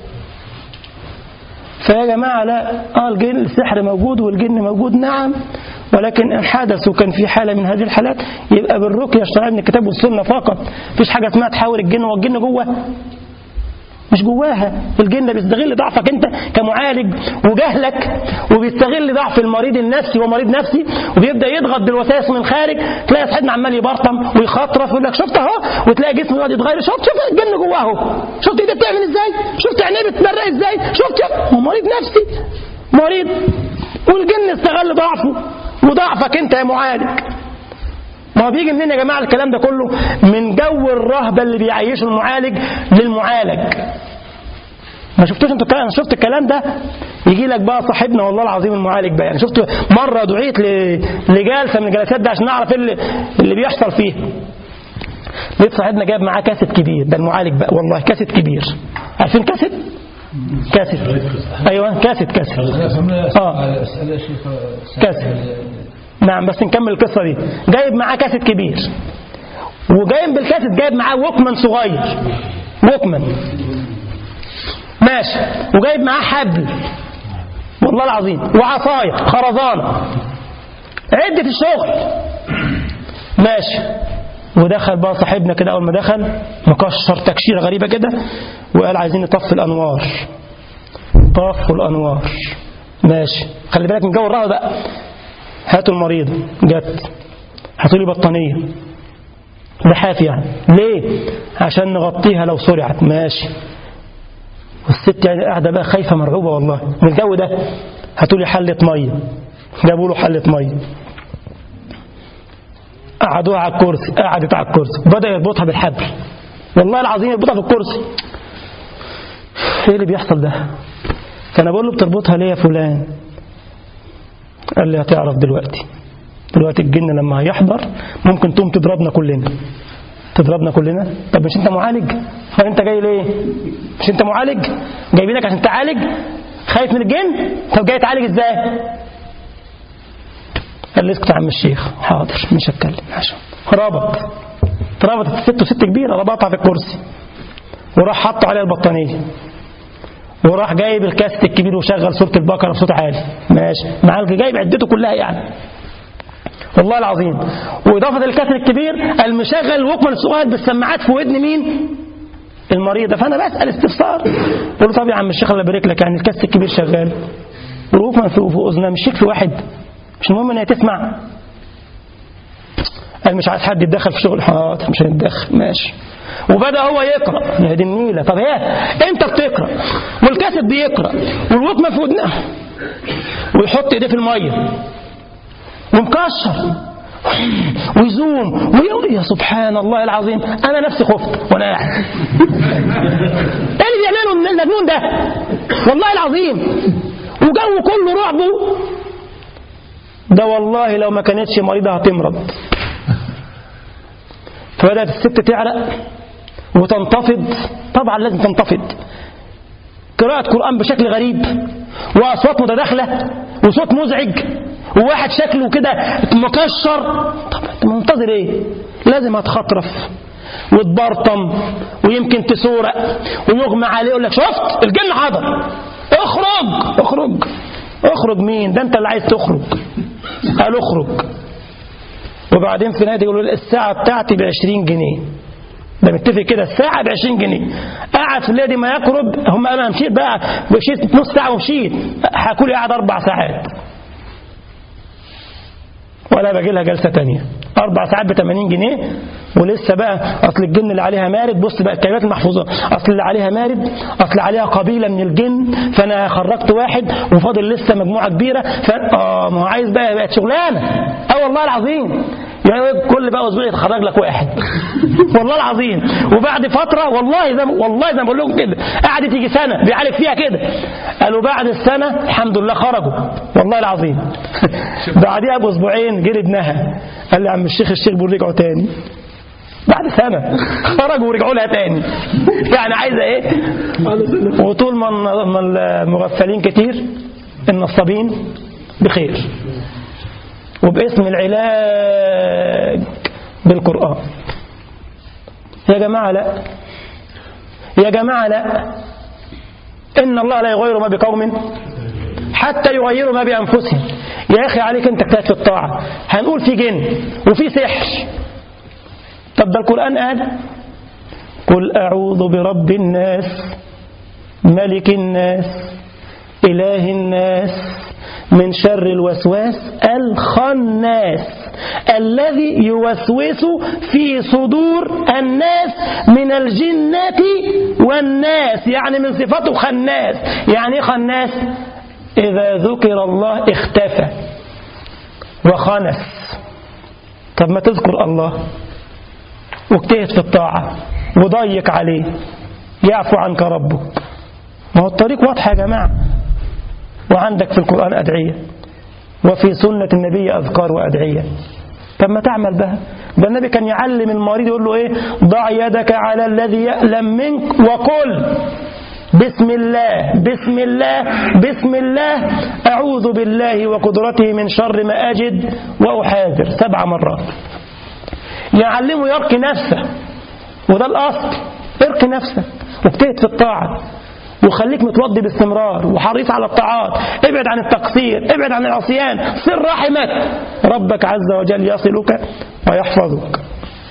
فيا جماعة لا آه الجن السحر موجود والجن موجود نعم ولكن إن حدث وكان في حالة من هذه الحالات يبقى بالرقية الشرعية من الكتاب والسنة فقط مفيش حاجة اسمها تحاول الجن والجن جوه مش جواها الجن بيستغل ضعفك انت كمعالج وجهلك وبيستغل ضعف المريض النفسي ومريض نفسي وبيبدا يضغط بالوسائس من خارج تلاقي صاحبنا عمال يبرطم ويخطرف ويقول لك شفت اهو وتلاقي جسمه يقعد يتغير شفت شوف الجن جواه اهو شفت ايدك بتعمل ازاي شفت عينيه بتبرق ازاي شفت هو مريض نفسي مريض والجن استغل ضعفه وضعفك انت يا معالج ما هو بيجي منين يا جماعه الكلام ده كله من جو الرهبه اللي بيعيشه المعالج للمعالج ما شفتوش انتوا الكلام انا شفت الكلام ده يجي لك بقى صاحبنا والله العظيم المعالج بقى يعني شفت مره دعيت لجلسه من الجلسات ده عشان نعرف اللي, اللي بيحصل فيه لقيت صاحبنا جايب معاه كاسيت كبير ده المعالج بقى والله كاسيت كبير عارفين كاسيت كاسيت ايوه كاسيت كاسيت اه كاسيت نعم بس نكمل القصة دي جايب معاه كاسيت كبير وجايب بالكاسيت جايب معاه ووكمان صغير ووكمان ماشي وجايب معاه حبل والله العظيم وعصاية خرزانة عدة الشغل ماشي ودخل بقى صاحبنا كده أول ما دخل مكشر تكشيرة غريبة كده وقال عايزين نطفي الأنوار طفوا الأنوار ماشي خلي بالك من جو الرهبة بقى هاتوا المريضة جت هاتوا لي بطانية بحاف يعني ليه عشان نغطيها لو سرعت ماشي والست يعني قاعدة بقى خايفة مرعوبة والله من الجو ده هاتوا لي حلة مية جابوا له حلة مية قعدوها على الكرسي قعدت على الكرسي بدأ يربطها بالحبل والله العظيم يربطها في الكرسي ايه اللي بيحصل ده فانا بقول له بتربطها ليه يا فلان قال لي هتعرف دلوقتي دلوقتي الجن لما هيحضر ممكن تقوم تضربنا كلنا تضربنا كلنا طب مش انت معالج هو انت جاي ليه مش انت معالج جايبينك عشان تعالج خايف من الجن طب جاي تعالج ازاي قال لي اسكت يا عم الشيخ حاضر مش هتكلم عشان ربط ربطت الست وست كبيره ربطها في الكرسي وراح حطه عليها البطانيه وراح جايب الكاست الكبير وشغل سوره البقره بصوت عالي ماشي معاه جايب عدته كلها يعني والله العظيم واضافه الكاست الكبير المشغل الوكمان الصغير بالسماعات في ودن مين المريضه فانا بسال استفسار قلت له طب يا عم الشيخ الله يبارك لك يعني الكاست الكبير شغال والوكمان في في اذنها مش في واحد مش المهم ان هي تسمع قال مش عايز حد يتدخل في شغل حاضر مش هنتدخل ماشي وبدا هو يقرا يا دي النيله طب هي انت بتقرا والكاسب بيقرا والوكمه في ودنها ويحط ايديه في الميه ومكشر ويزوم ويقول يا سبحان الله العظيم انا نفسي خفت وانا قاعد ايه اللي بيعمله المجنون ده والله العظيم وجو كله رعبه ده والله لو ما كانتش مريضة هتمرض فبدأت الست تعرق وتنتفض طبعا لازم تنتفض قراءة قرآن بشكل غريب وأصوات متداخلة وصوت مزعج وواحد شكله كده مكشر طب انت منتظر ايه لازم هتخطرف وتبرطم ويمكن تسورق ويغمى عليه يقول لك شفت الجن حضر اخرج اخرج اخرج مين ده انت اللي عايز تخرج قال اخرج وبعدين في نادي يقولوا الساعة بتاعتي ب 20 جنيه ده متفق كده الساعة ب 20 جنيه قعد في الليل ما يقرب هم انا مشيت بقى مشيت نص ساعة ومشيت حكوا لي قعد اربع ساعات ولا باجي لها جلسة تانية أربع ساعات ب 80 جنيه ولسه بقى أصل الجن اللي عليها مارد بص بقى الكلمات المحفوظة أصل اللي عليها مارد أصل عليها قبيلة من الجن فأنا خرجت واحد وفاضل لسه مجموعة كبيرة ف آه ما هو عايز بقى بقت شغلانة أه والله العظيم يعني كل بقى اسبوع يتخرج لك واحد والله العظيم وبعد فتره والله زي والله زي ما بقول لكم كده قعدت يجي سنه بيعالج فيها كده قالوا بعد السنه الحمد لله خرجوا والله العظيم بعديها باسبوعين جه ابنها قال لي يا عم الشيخ الشيخ بيقول رجعوا تاني بعد سنة خرجوا ورجعوا لها تاني يعني عايزة ايه وطول ما المغفلين كتير النصابين بخير وباسم العلاج بالقرآن يا جماعة لا يا جماعة لا إن الله لا يغير ما بقوم حتى يغيروا ما بأنفسهم يا أخي عليك أنت اجتهد في الطاعة هنقول في جن وفي سحر طب ده القرآن قال قل أعوذ برب الناس ملك الناس إله الناس من شر الوسواس الخناس الذي يوسوس في صدور الناس من الجنة والناس يعني من صفته خناس يعني ايه خناس إذا ذكر الله اختفى وخنس طب ما تذكر الله واجتهد في الطاعة وضيق عليه يعفو عنك ربك ما هو الطريق واضح يا جماعة وعندك في القرآن أدعية وفي سنة النبي أذكار وأدعية طب ما تعمل بها ده النبي كان يعلم المريض يقول له إيه ضع يدك على الذي يألم منك وقل بسم الله بسم الله بسم الله أعوذ بالله وقدرته من شر ما أجد وأحاذر سبع مرات يعلمه يرقي نفسه وده الأصل ارقي نفسك واجتهد في الطاعة وخليك متوضي باستمرار وحريص على الطاعات ابعد عن التقصير ابعد عن العصيان صل رحمك ربك عز وجل يصلك ويحفظك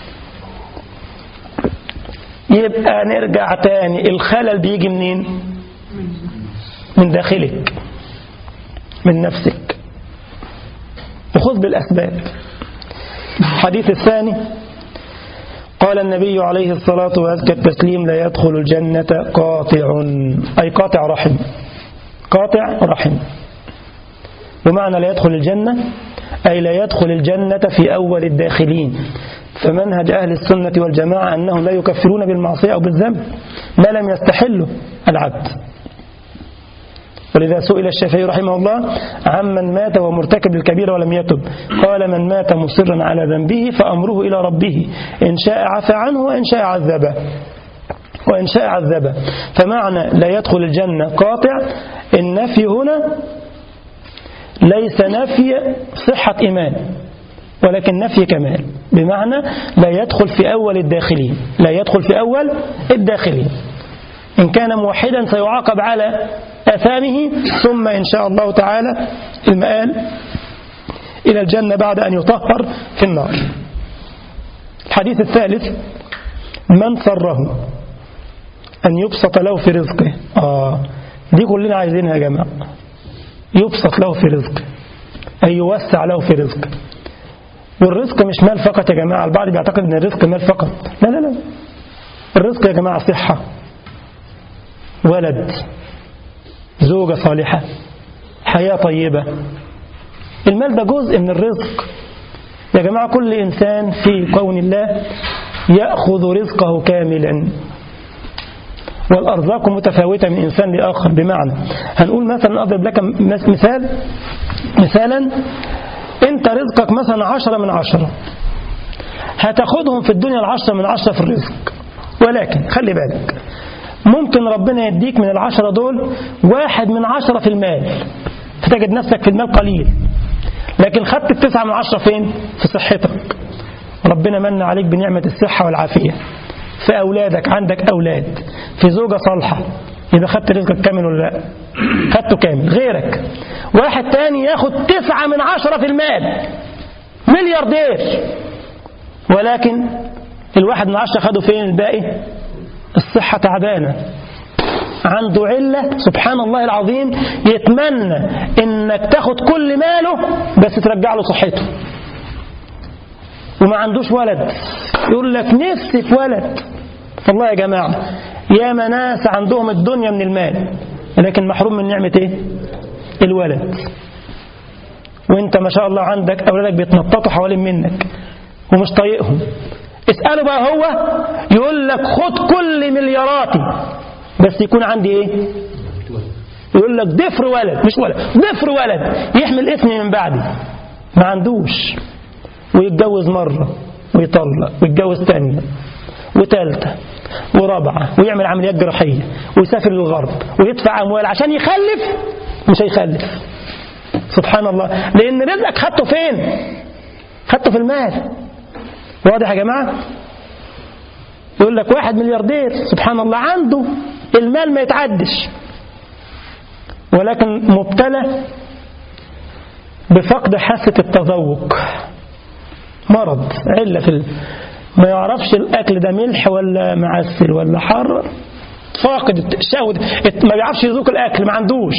يبقى نرجع تاني الخلل بيجي منين من داخلك من نفسك وخذ بالأسباب الحديث الثاني قال النبي عليه الصلاة وأزكى التسليم لا يدخل الجنة قاطع أي قاطع رحم قاطع رحم ومعنى لا يدخل الجنة أي لا يدخل الجنة في أول الداخلين فمنهج أهل السنة والجماعة أنهم لا يكفرون بالمعصية أو بالذنب ما لم يستحله العبد ولذا سئل الشافعي رحمه الله عمن مات ومرتكب الكبيرة ولم يتب قال من مات مصرا على ذنبه فأمره إلى ربه إن شاء عفى عنه وإن شاء عذبه وإن شاء عذبه فمعنى لا يدخل الجنة قاطع النفي هنا ليس نفي صحة إيمان ولكن نفي كمال بمعنى لا يدخل في أول الداخلين لا يدخل في أول الداخلين إن كان موحدا سيعاقب على آثامه ثم إن شاء الله تعالى المآل إلى الجنة بعد أن يطهر في النار الحديث الثالث من سره أن يبسط له في رزقه آه دي كلنا عايزينها يا جماعة يبسط له في رزقه أي يوسع له في رزقه والرزق مش مال فقط يا جماعة البعض بيعتقد أن الرزق مال فقط لا لا لا الرزق يا جماعة صحة ولد زوجة صالحة حياة طيبة المال ده جزء من الرزق يا جماعة كل إنسان في كون الله يأخذ رزقه كاملا والأرزاق متفاوتة من إنسان لآخر بمعنى هنقول مثلا أضرب لك مثال مثالا أنت رزقك مثلا عشرة من عشرة هتاخدهم في الدنيا العشرة من عشرة في الرزق ولكن خلي بالك ممكن ربنا يديك من العشرة دول واحد من عشرة في المال فتجد نفسك في المال قليل لكن خدت التسعة من عشرة فين؟ في صحتك ربنا من عليك بنعمة الصحة والعافية في أولادك عندك أولاد في زوجة صالحة يبقى خدت رزقك كامل ولا لا خدته كامل غيرك واحد تاني ياخد تسعة من عشرة في المال ملياردير ولكن الواحد من عشرة خدوا فين الباقي الصحة تعبانة عنده علة سبحان الله العظيم يتمنى انك تاخد كل ماله بس ترجع له صحته وما عندوش ولد يقول لك نفسي في ولد والله يا جماعة يا ناس عندهم الدنيا من المال لكن محروم من نعمة ايه الولد وانت ما شاء الله عندك اولادك بيتنططوا حوالين منك ومش طايقهم اسأله بقى هو يقول لك خد كل ملياراتي بس يكون عندي ايه يقول لك ضفر ولد مش ولد ضفر ولد يحمل اسمي من بعدي ما عندوش ويتجوز مرة ويطلق ويتجوز تانية وتالتة ورابعة ويعمل عمليات جراحية ويسافر للغرب ويدفع أموال عشان يخلف مش هيخلف سبحان الله لأن رزقك خدته فين خدته في المال واضح يا جماعة يقول لك واحد ملياردير سبحان الله عنده المال ما يتعدش ولكن مبتلى بفقد حاسة التذوق مرض علة في ال... ما يعرفش الأكل ده ملح ولا معسل ولا حار فاقد الشهوة ما بيعرفش يذوق الأكل ما عندوش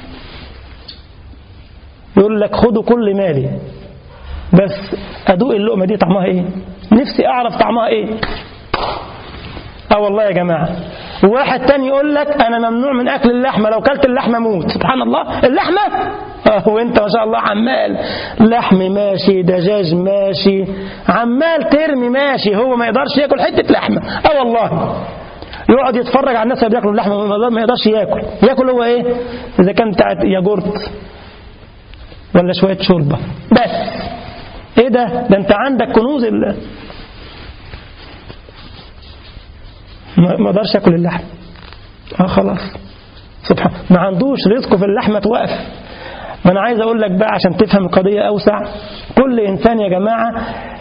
يقول لك خدوا كل مالي بس أدوق اللقمة دي طعمها إيه نفسي أعرف طعمها إيه اه والله يا جماعة وواحد تاني يقول لك أنا ممنوع من أكل اللحمة لو كلت اللحمة موت سبحان الله اللحمة اه وانت ما شاء الله عمال لحم ماشي دجاج ماشي عمال ترمي ماشي هو ما يقدرش ياكل حتة لحمة اه والله يقعد يتفرج على الناس اللي بياكلوا اللحمة ما يقدرش ياكل ياكل هو ايه اذا كان بتاعت ياجورت ولا شوية شوربة بس ايه ده ده انت عندك كنوز ال... ما اقدرش اكل اللحم اه خلاص سبحان ما عندوش رزقه في اللحمه توقف ما انا عايز اقول لك بقى عشان تفهم القضيه اوسع كل انسان يا جماعه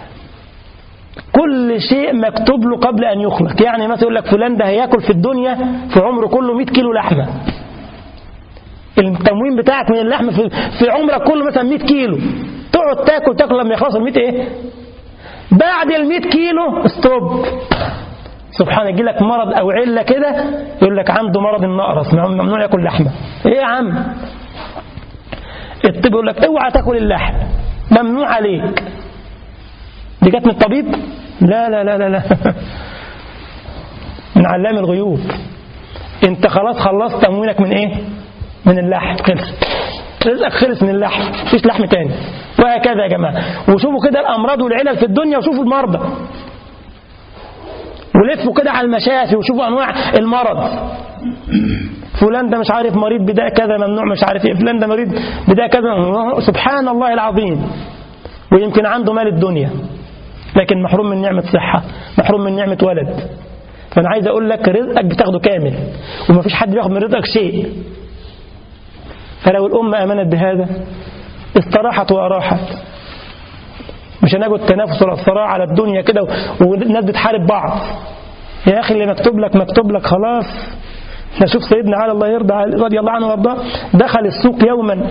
كل شيء مكتوب له قبل ان يخلق يعني مثلا يقول لك فلان ده هياكل في الدنيا في عمره كله 100 كيلو لحمه التموين بتاعك من اللحم في, في عمرك كله مثلا 100 كيلو تقعد تاكل تاكل لما يخلص ال 100 ايه بعد ال 100 كيلو ستوب سبحان يجي لك مرض او عله كده يقول لك عنده مرض النقرس ممنوع ياكل لحمه ايه يا عم الطب يقول لك اوعى تاكل اللحم ممنوع عليك دي جت من الطبيب لا لا لا لا لا من علام الغيوب انت خلاص خلصت تموينك من ايه من اللحم خلص رزقك خلص من اللحم مفيش لحم تاني وهكذا يا جماعه وشوفوا كده الامراض والعلل في الدنيا وشوفوا المرضى ولفوا كده على المشافي وشوفوا انواع المرض فلان ده مش عارف مريض بداء كذا ممنوع مش عارف ايه فلان ده مريض بداء كذا ممنوع. سبحان الله العظيم ويمكن عنده مال الدنيا لكن محروم من نعمة صحة محروم من نعمة ولد فأنا عايز أقول لك رزقك بتاخده كامل ومفيش حد بياخد من رزقك شيء فلو الأمة آمنت بهذا استراحت وأراحت مش هنجد التنافس ولا الصراع على الدنيا كده والناس بتحارب بعض يا أخي اللي مكتوب لك مكتوب لك خلاص نشوف سيدنا علي الله يرضى رضي الله عنه وارضاه دخل السوق يوما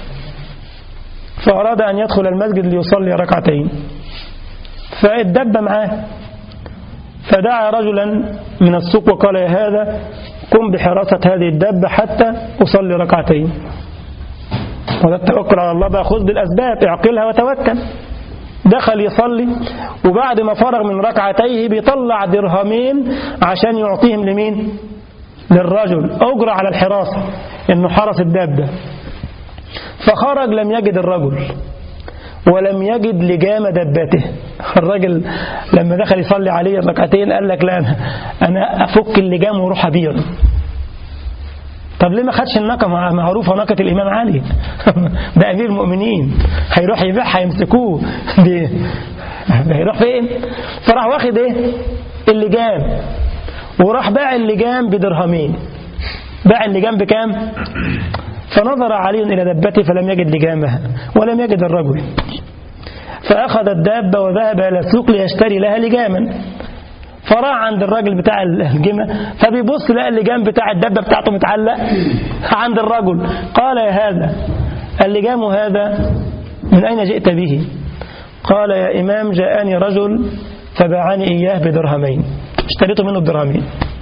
فأراد أن يدخل المسجد ليصلي ركعتين فاتدب معاه فدعا رجلا من السوق وقال يا هذا قم بحراسة هذه الدابة حتى أصلي ركعتين وده التوكل على الله بقى خذ بالأسباب اعقلها وتوكل دخل يصلي وبعد ما فرغ من ركعتيه بيطلع درهمين عشان يعطيهم لمين للرجل أجرى على الحراسة إنه حرس الدابة فخرج لم يجد الرجل ولم يجد لجام دبته الراجل لما دخل يصلي عليه ركعتين قال لك لا أنا, أنا أفك اللجام واروح أبيع طب ليه ما خدش الناقة معروفة ناقة الإمام علي ده أمير المؤمنين هيروح يبيعها يمسكوه دي هيروح فين فراح واخد ايه اللجام وراح باع اللجام بدرهمين باع اللجام بكام فنظر علي إلى دبته فلم يجد لجامها ولم يجد الرجل فأخذ الدابة وذهب إلى السوق ليشتري لها لجاما فراح عند الراجل بتاع الجمة فبيبص لقى اللجام بتاع الدابة بتاعته متعلق عند الرجل قال يا هذا اللجام هذا من أين جئت به قال يا إمام جاءني رجل فباعني إياه بدرهمين اشتريته منه بدرهمين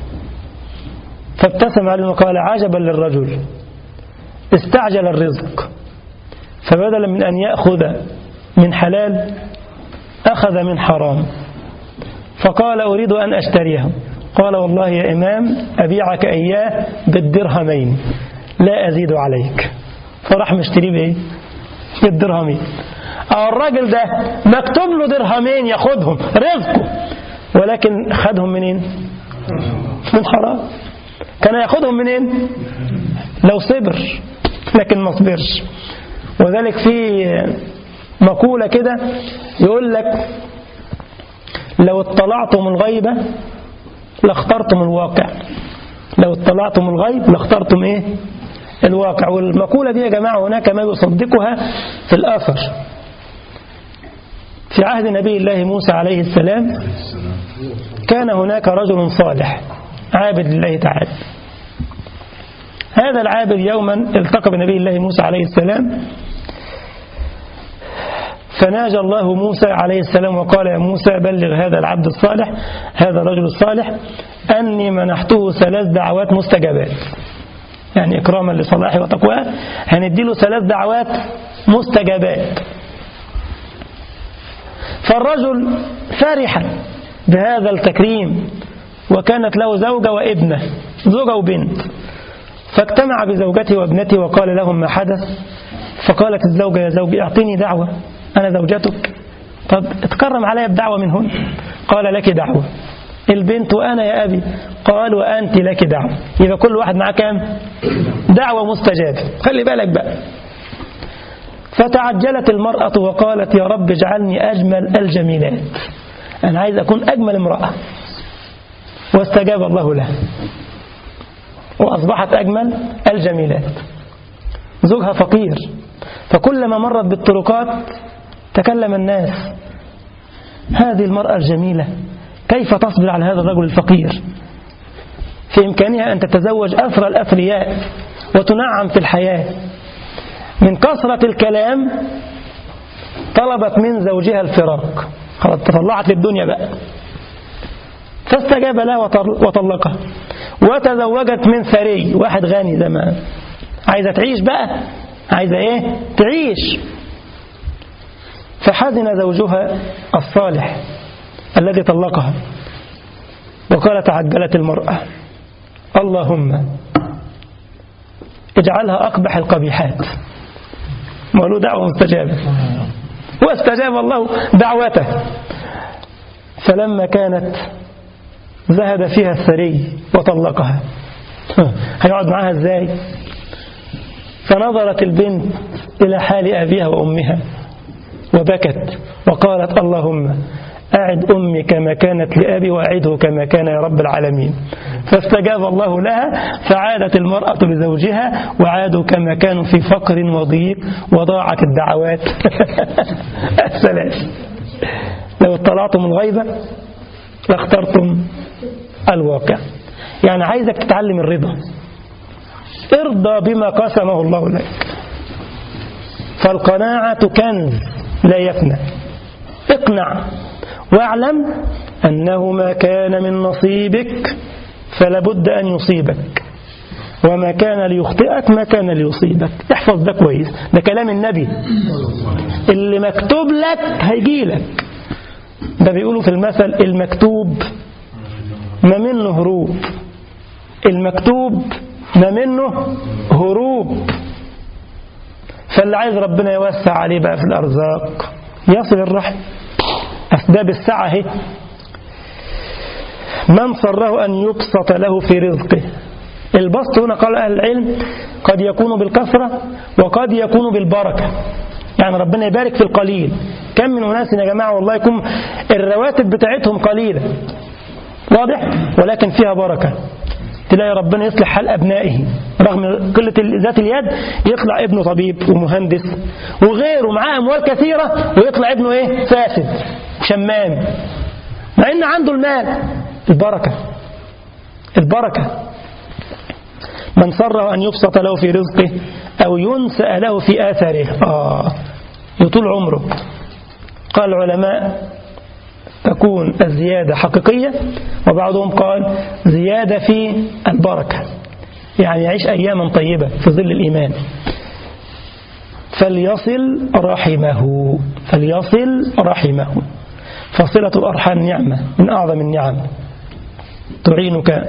فابتسم عليه وقال عجبا للرجل استعجل الرزق فبدلا من أن يأخذ من حلال أخذ من حرام فقال أريد أن أشتريه قال والله يا إمام أبيعك إياه بالدرهمين لا أزيد عليك فراح مشتريه بإيه بالدرهمين أو الراجل ده مكتوب له درهمين ياخدهم رزقه ولكن خدهم منين من حرام كان ياخدهم منين لو صبر لكن ما صبرش وذلك في مقولة كده يقول لك لو اطلعتم الغيبة لاخترتم الواقع لو اطلعتم الغيب لاخترتم ايه الواقع والمقولة دي يا جماعة هناك ما يصدقها في الآثر في عهد نبي الله موسى عليه السلام كان هناك رجل صالح عابد لله تعالى هذا العابد يوما التقى بنبي الله موسى عليه السلام فناجى الله موسى عليه السلام وقال يا موسى بلغ هذا العبد الصالح هذا الرجل الصالح أني منحته ثلاث دعوات مستجابات يعني إكراما لصلاحه وتقواه هنديله ثلاث دعوات مستجابات فالرجل فرح بهذا التكريم وكانت له زوجة وابنة زوجة وبنت فاجتمع بزوجته وابنته وقال لهم ما حدث فقالت الزوجة يا زوجي اعطيني دعوة أنا زوجتك طب اتكرم علي بدعوة من هنا قال لك دعوة البنت وأنا يا أبي قال وأنت لك دعوة يبقى كل واحد معاه كام دعوة مستجابة خلي بالك بقى فتعجلت المرأة وقالت يا رب اجعلني أجمل الجميلات أنا عايز أكون أجمل امرأة واستجاب الله لها وأصبحت أجمل الجميلات زوجها فقير فكلما مرت بالطرقات تكلم الناس هذه المرأة الجميلة كيف تصبر على هذا الرجل الفقير في إمكانها أن تتزوج أثرى الأثرياء وتنعم في الحياة من كثرة الكلام طلبت من زوجها الفراق خلاص تطلعت للدنيا بقى فاستجاب لها وطلقها وتزوجت من ثري واحد غني زمان عايزة تعيش بقى عايزة إيه تعيش فحزن زوجها الصالح الذي طلقها وقال تعجلت المرأة اللهم اجعلها أقبح القبيحات وله دعوة مستجابة واستجاب الله دعوته فلما كانت زهد فيها الثري وطلقها هيقعد معاها ازاي فنظرت البنت إلى حال أبيها وأمها وبكت وقالت اللهم أعد أمي كما كانت لأبي وأعده كما كان يا رب العالمين فاستجاب الله لها فعادت المرأة لزوجها وعادوا كما كانوا في فقر وضيق وضاعت الدعوات السلام لو اطلعتم الغيبة لاخترتم الواقع يعني عايزك تتعلم الرضا ارضى بما قسمه الله لك فالقناعة كنز لا يفنى اقنع واعلم أنه ما كان من نصيبك فلابد أن يصيبك وما كان ليخطئك ما كان ليصيبك احفظ ده كويس ده كلام النبي اللي مكتوب لك هيجي لك ده بيقولوا في المثل المكتوب ما منه هروب المكتوب ما منه هروب فاللي عايز ربنا يوسع عليه بقى في الأرزاق يصل الرحم أسباب السعة هي من صره أن يبسط له في رزقه البسط هنا قال أهل العلم قد يكون بالكثرة وقد يكون بالبركة يعني ربنا يبارك في القليل كم من أناس يا جماعة والله يكون الرواتب بتاعتهم قليلة واضح ولكن فيها بركة تلاقي ربنا يصلح حال أبنائه رغم قلة ذات اليد يطلع ابنه طبيب ومهندس وغيره معاه أموال كثيرة ويطلع ابنه إيه فاسد شمام مع إن عنده المال البركة البركة من سره أن يبسط له في رزقه أو ينسأ له في آثاره آه يطول عمره قال العلماء تكون الزيادة حقيقية وبعضهم قال زيادة في البركة يعني يعيش أياما طيبة في ظل الإيمان فليصل رحمه فليصل رحمه فصلة الأرحام نعمة من أعظم النعم تعينك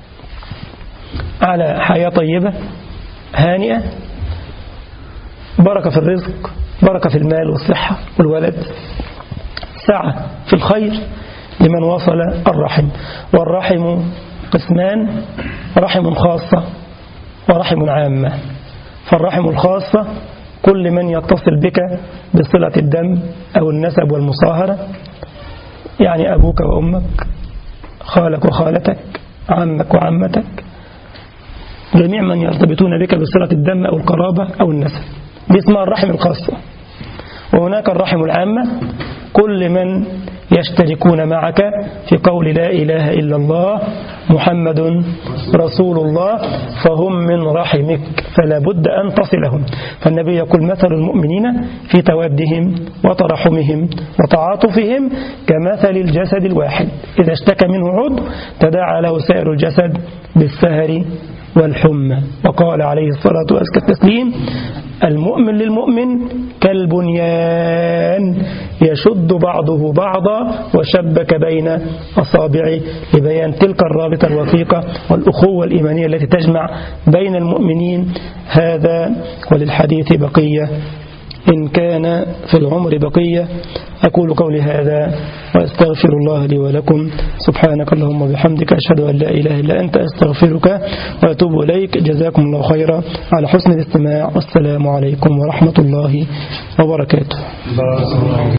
على حياة طيبة هانئة بركة في الرزق بركة في المال والصحة والولد سعة في الخير لمن وصل الرحم والرحم قسمان رحم خاصة ورحم عامة فالرحم الخاصة كل من يتصل بك بصلة الدم أو النسب والمصاهرة يعني أبوك وأمك خالك وخالتك عمك وعمتك جميع من يرتبطون بك بصلة الدم أو القرابة أو النسب دي اسمها الرحم الخاصة وهناك الرحم العامة كل من يشتركون معك في قول لا إله إلا الله محمد رسول الله فهم من رحمك فلا بد أن تصلهم فالنبي يقول مثل المؤمنين في تودهم وترحمهم وتعاطفهم كمثل الجسد الواحد إذا اشتكى منه عضو تداعى له سائر الجسد بالسهر والحمى وقال عليه الصلاة والسلام التسليم المؤمن للمؤمن كالبنيان يشد بعضه بعضا وشبك بين أصابعه لبيان تلك الرابطة الوثيقة والأخوة الإيمانية التي تجمع بين المؤمنين هذا وللحديث بقية إن كان في العمر بقية أقول قولي هذا وأستغفر الله لي ولكم سبحانك اللهم وبحمدك أشهد أن لا إله إلا أنت أستغفرك وأتوب إليك جزاكم الله خيرا على حسن الاستماع والسلام عليكم ورحمة الله وبركاته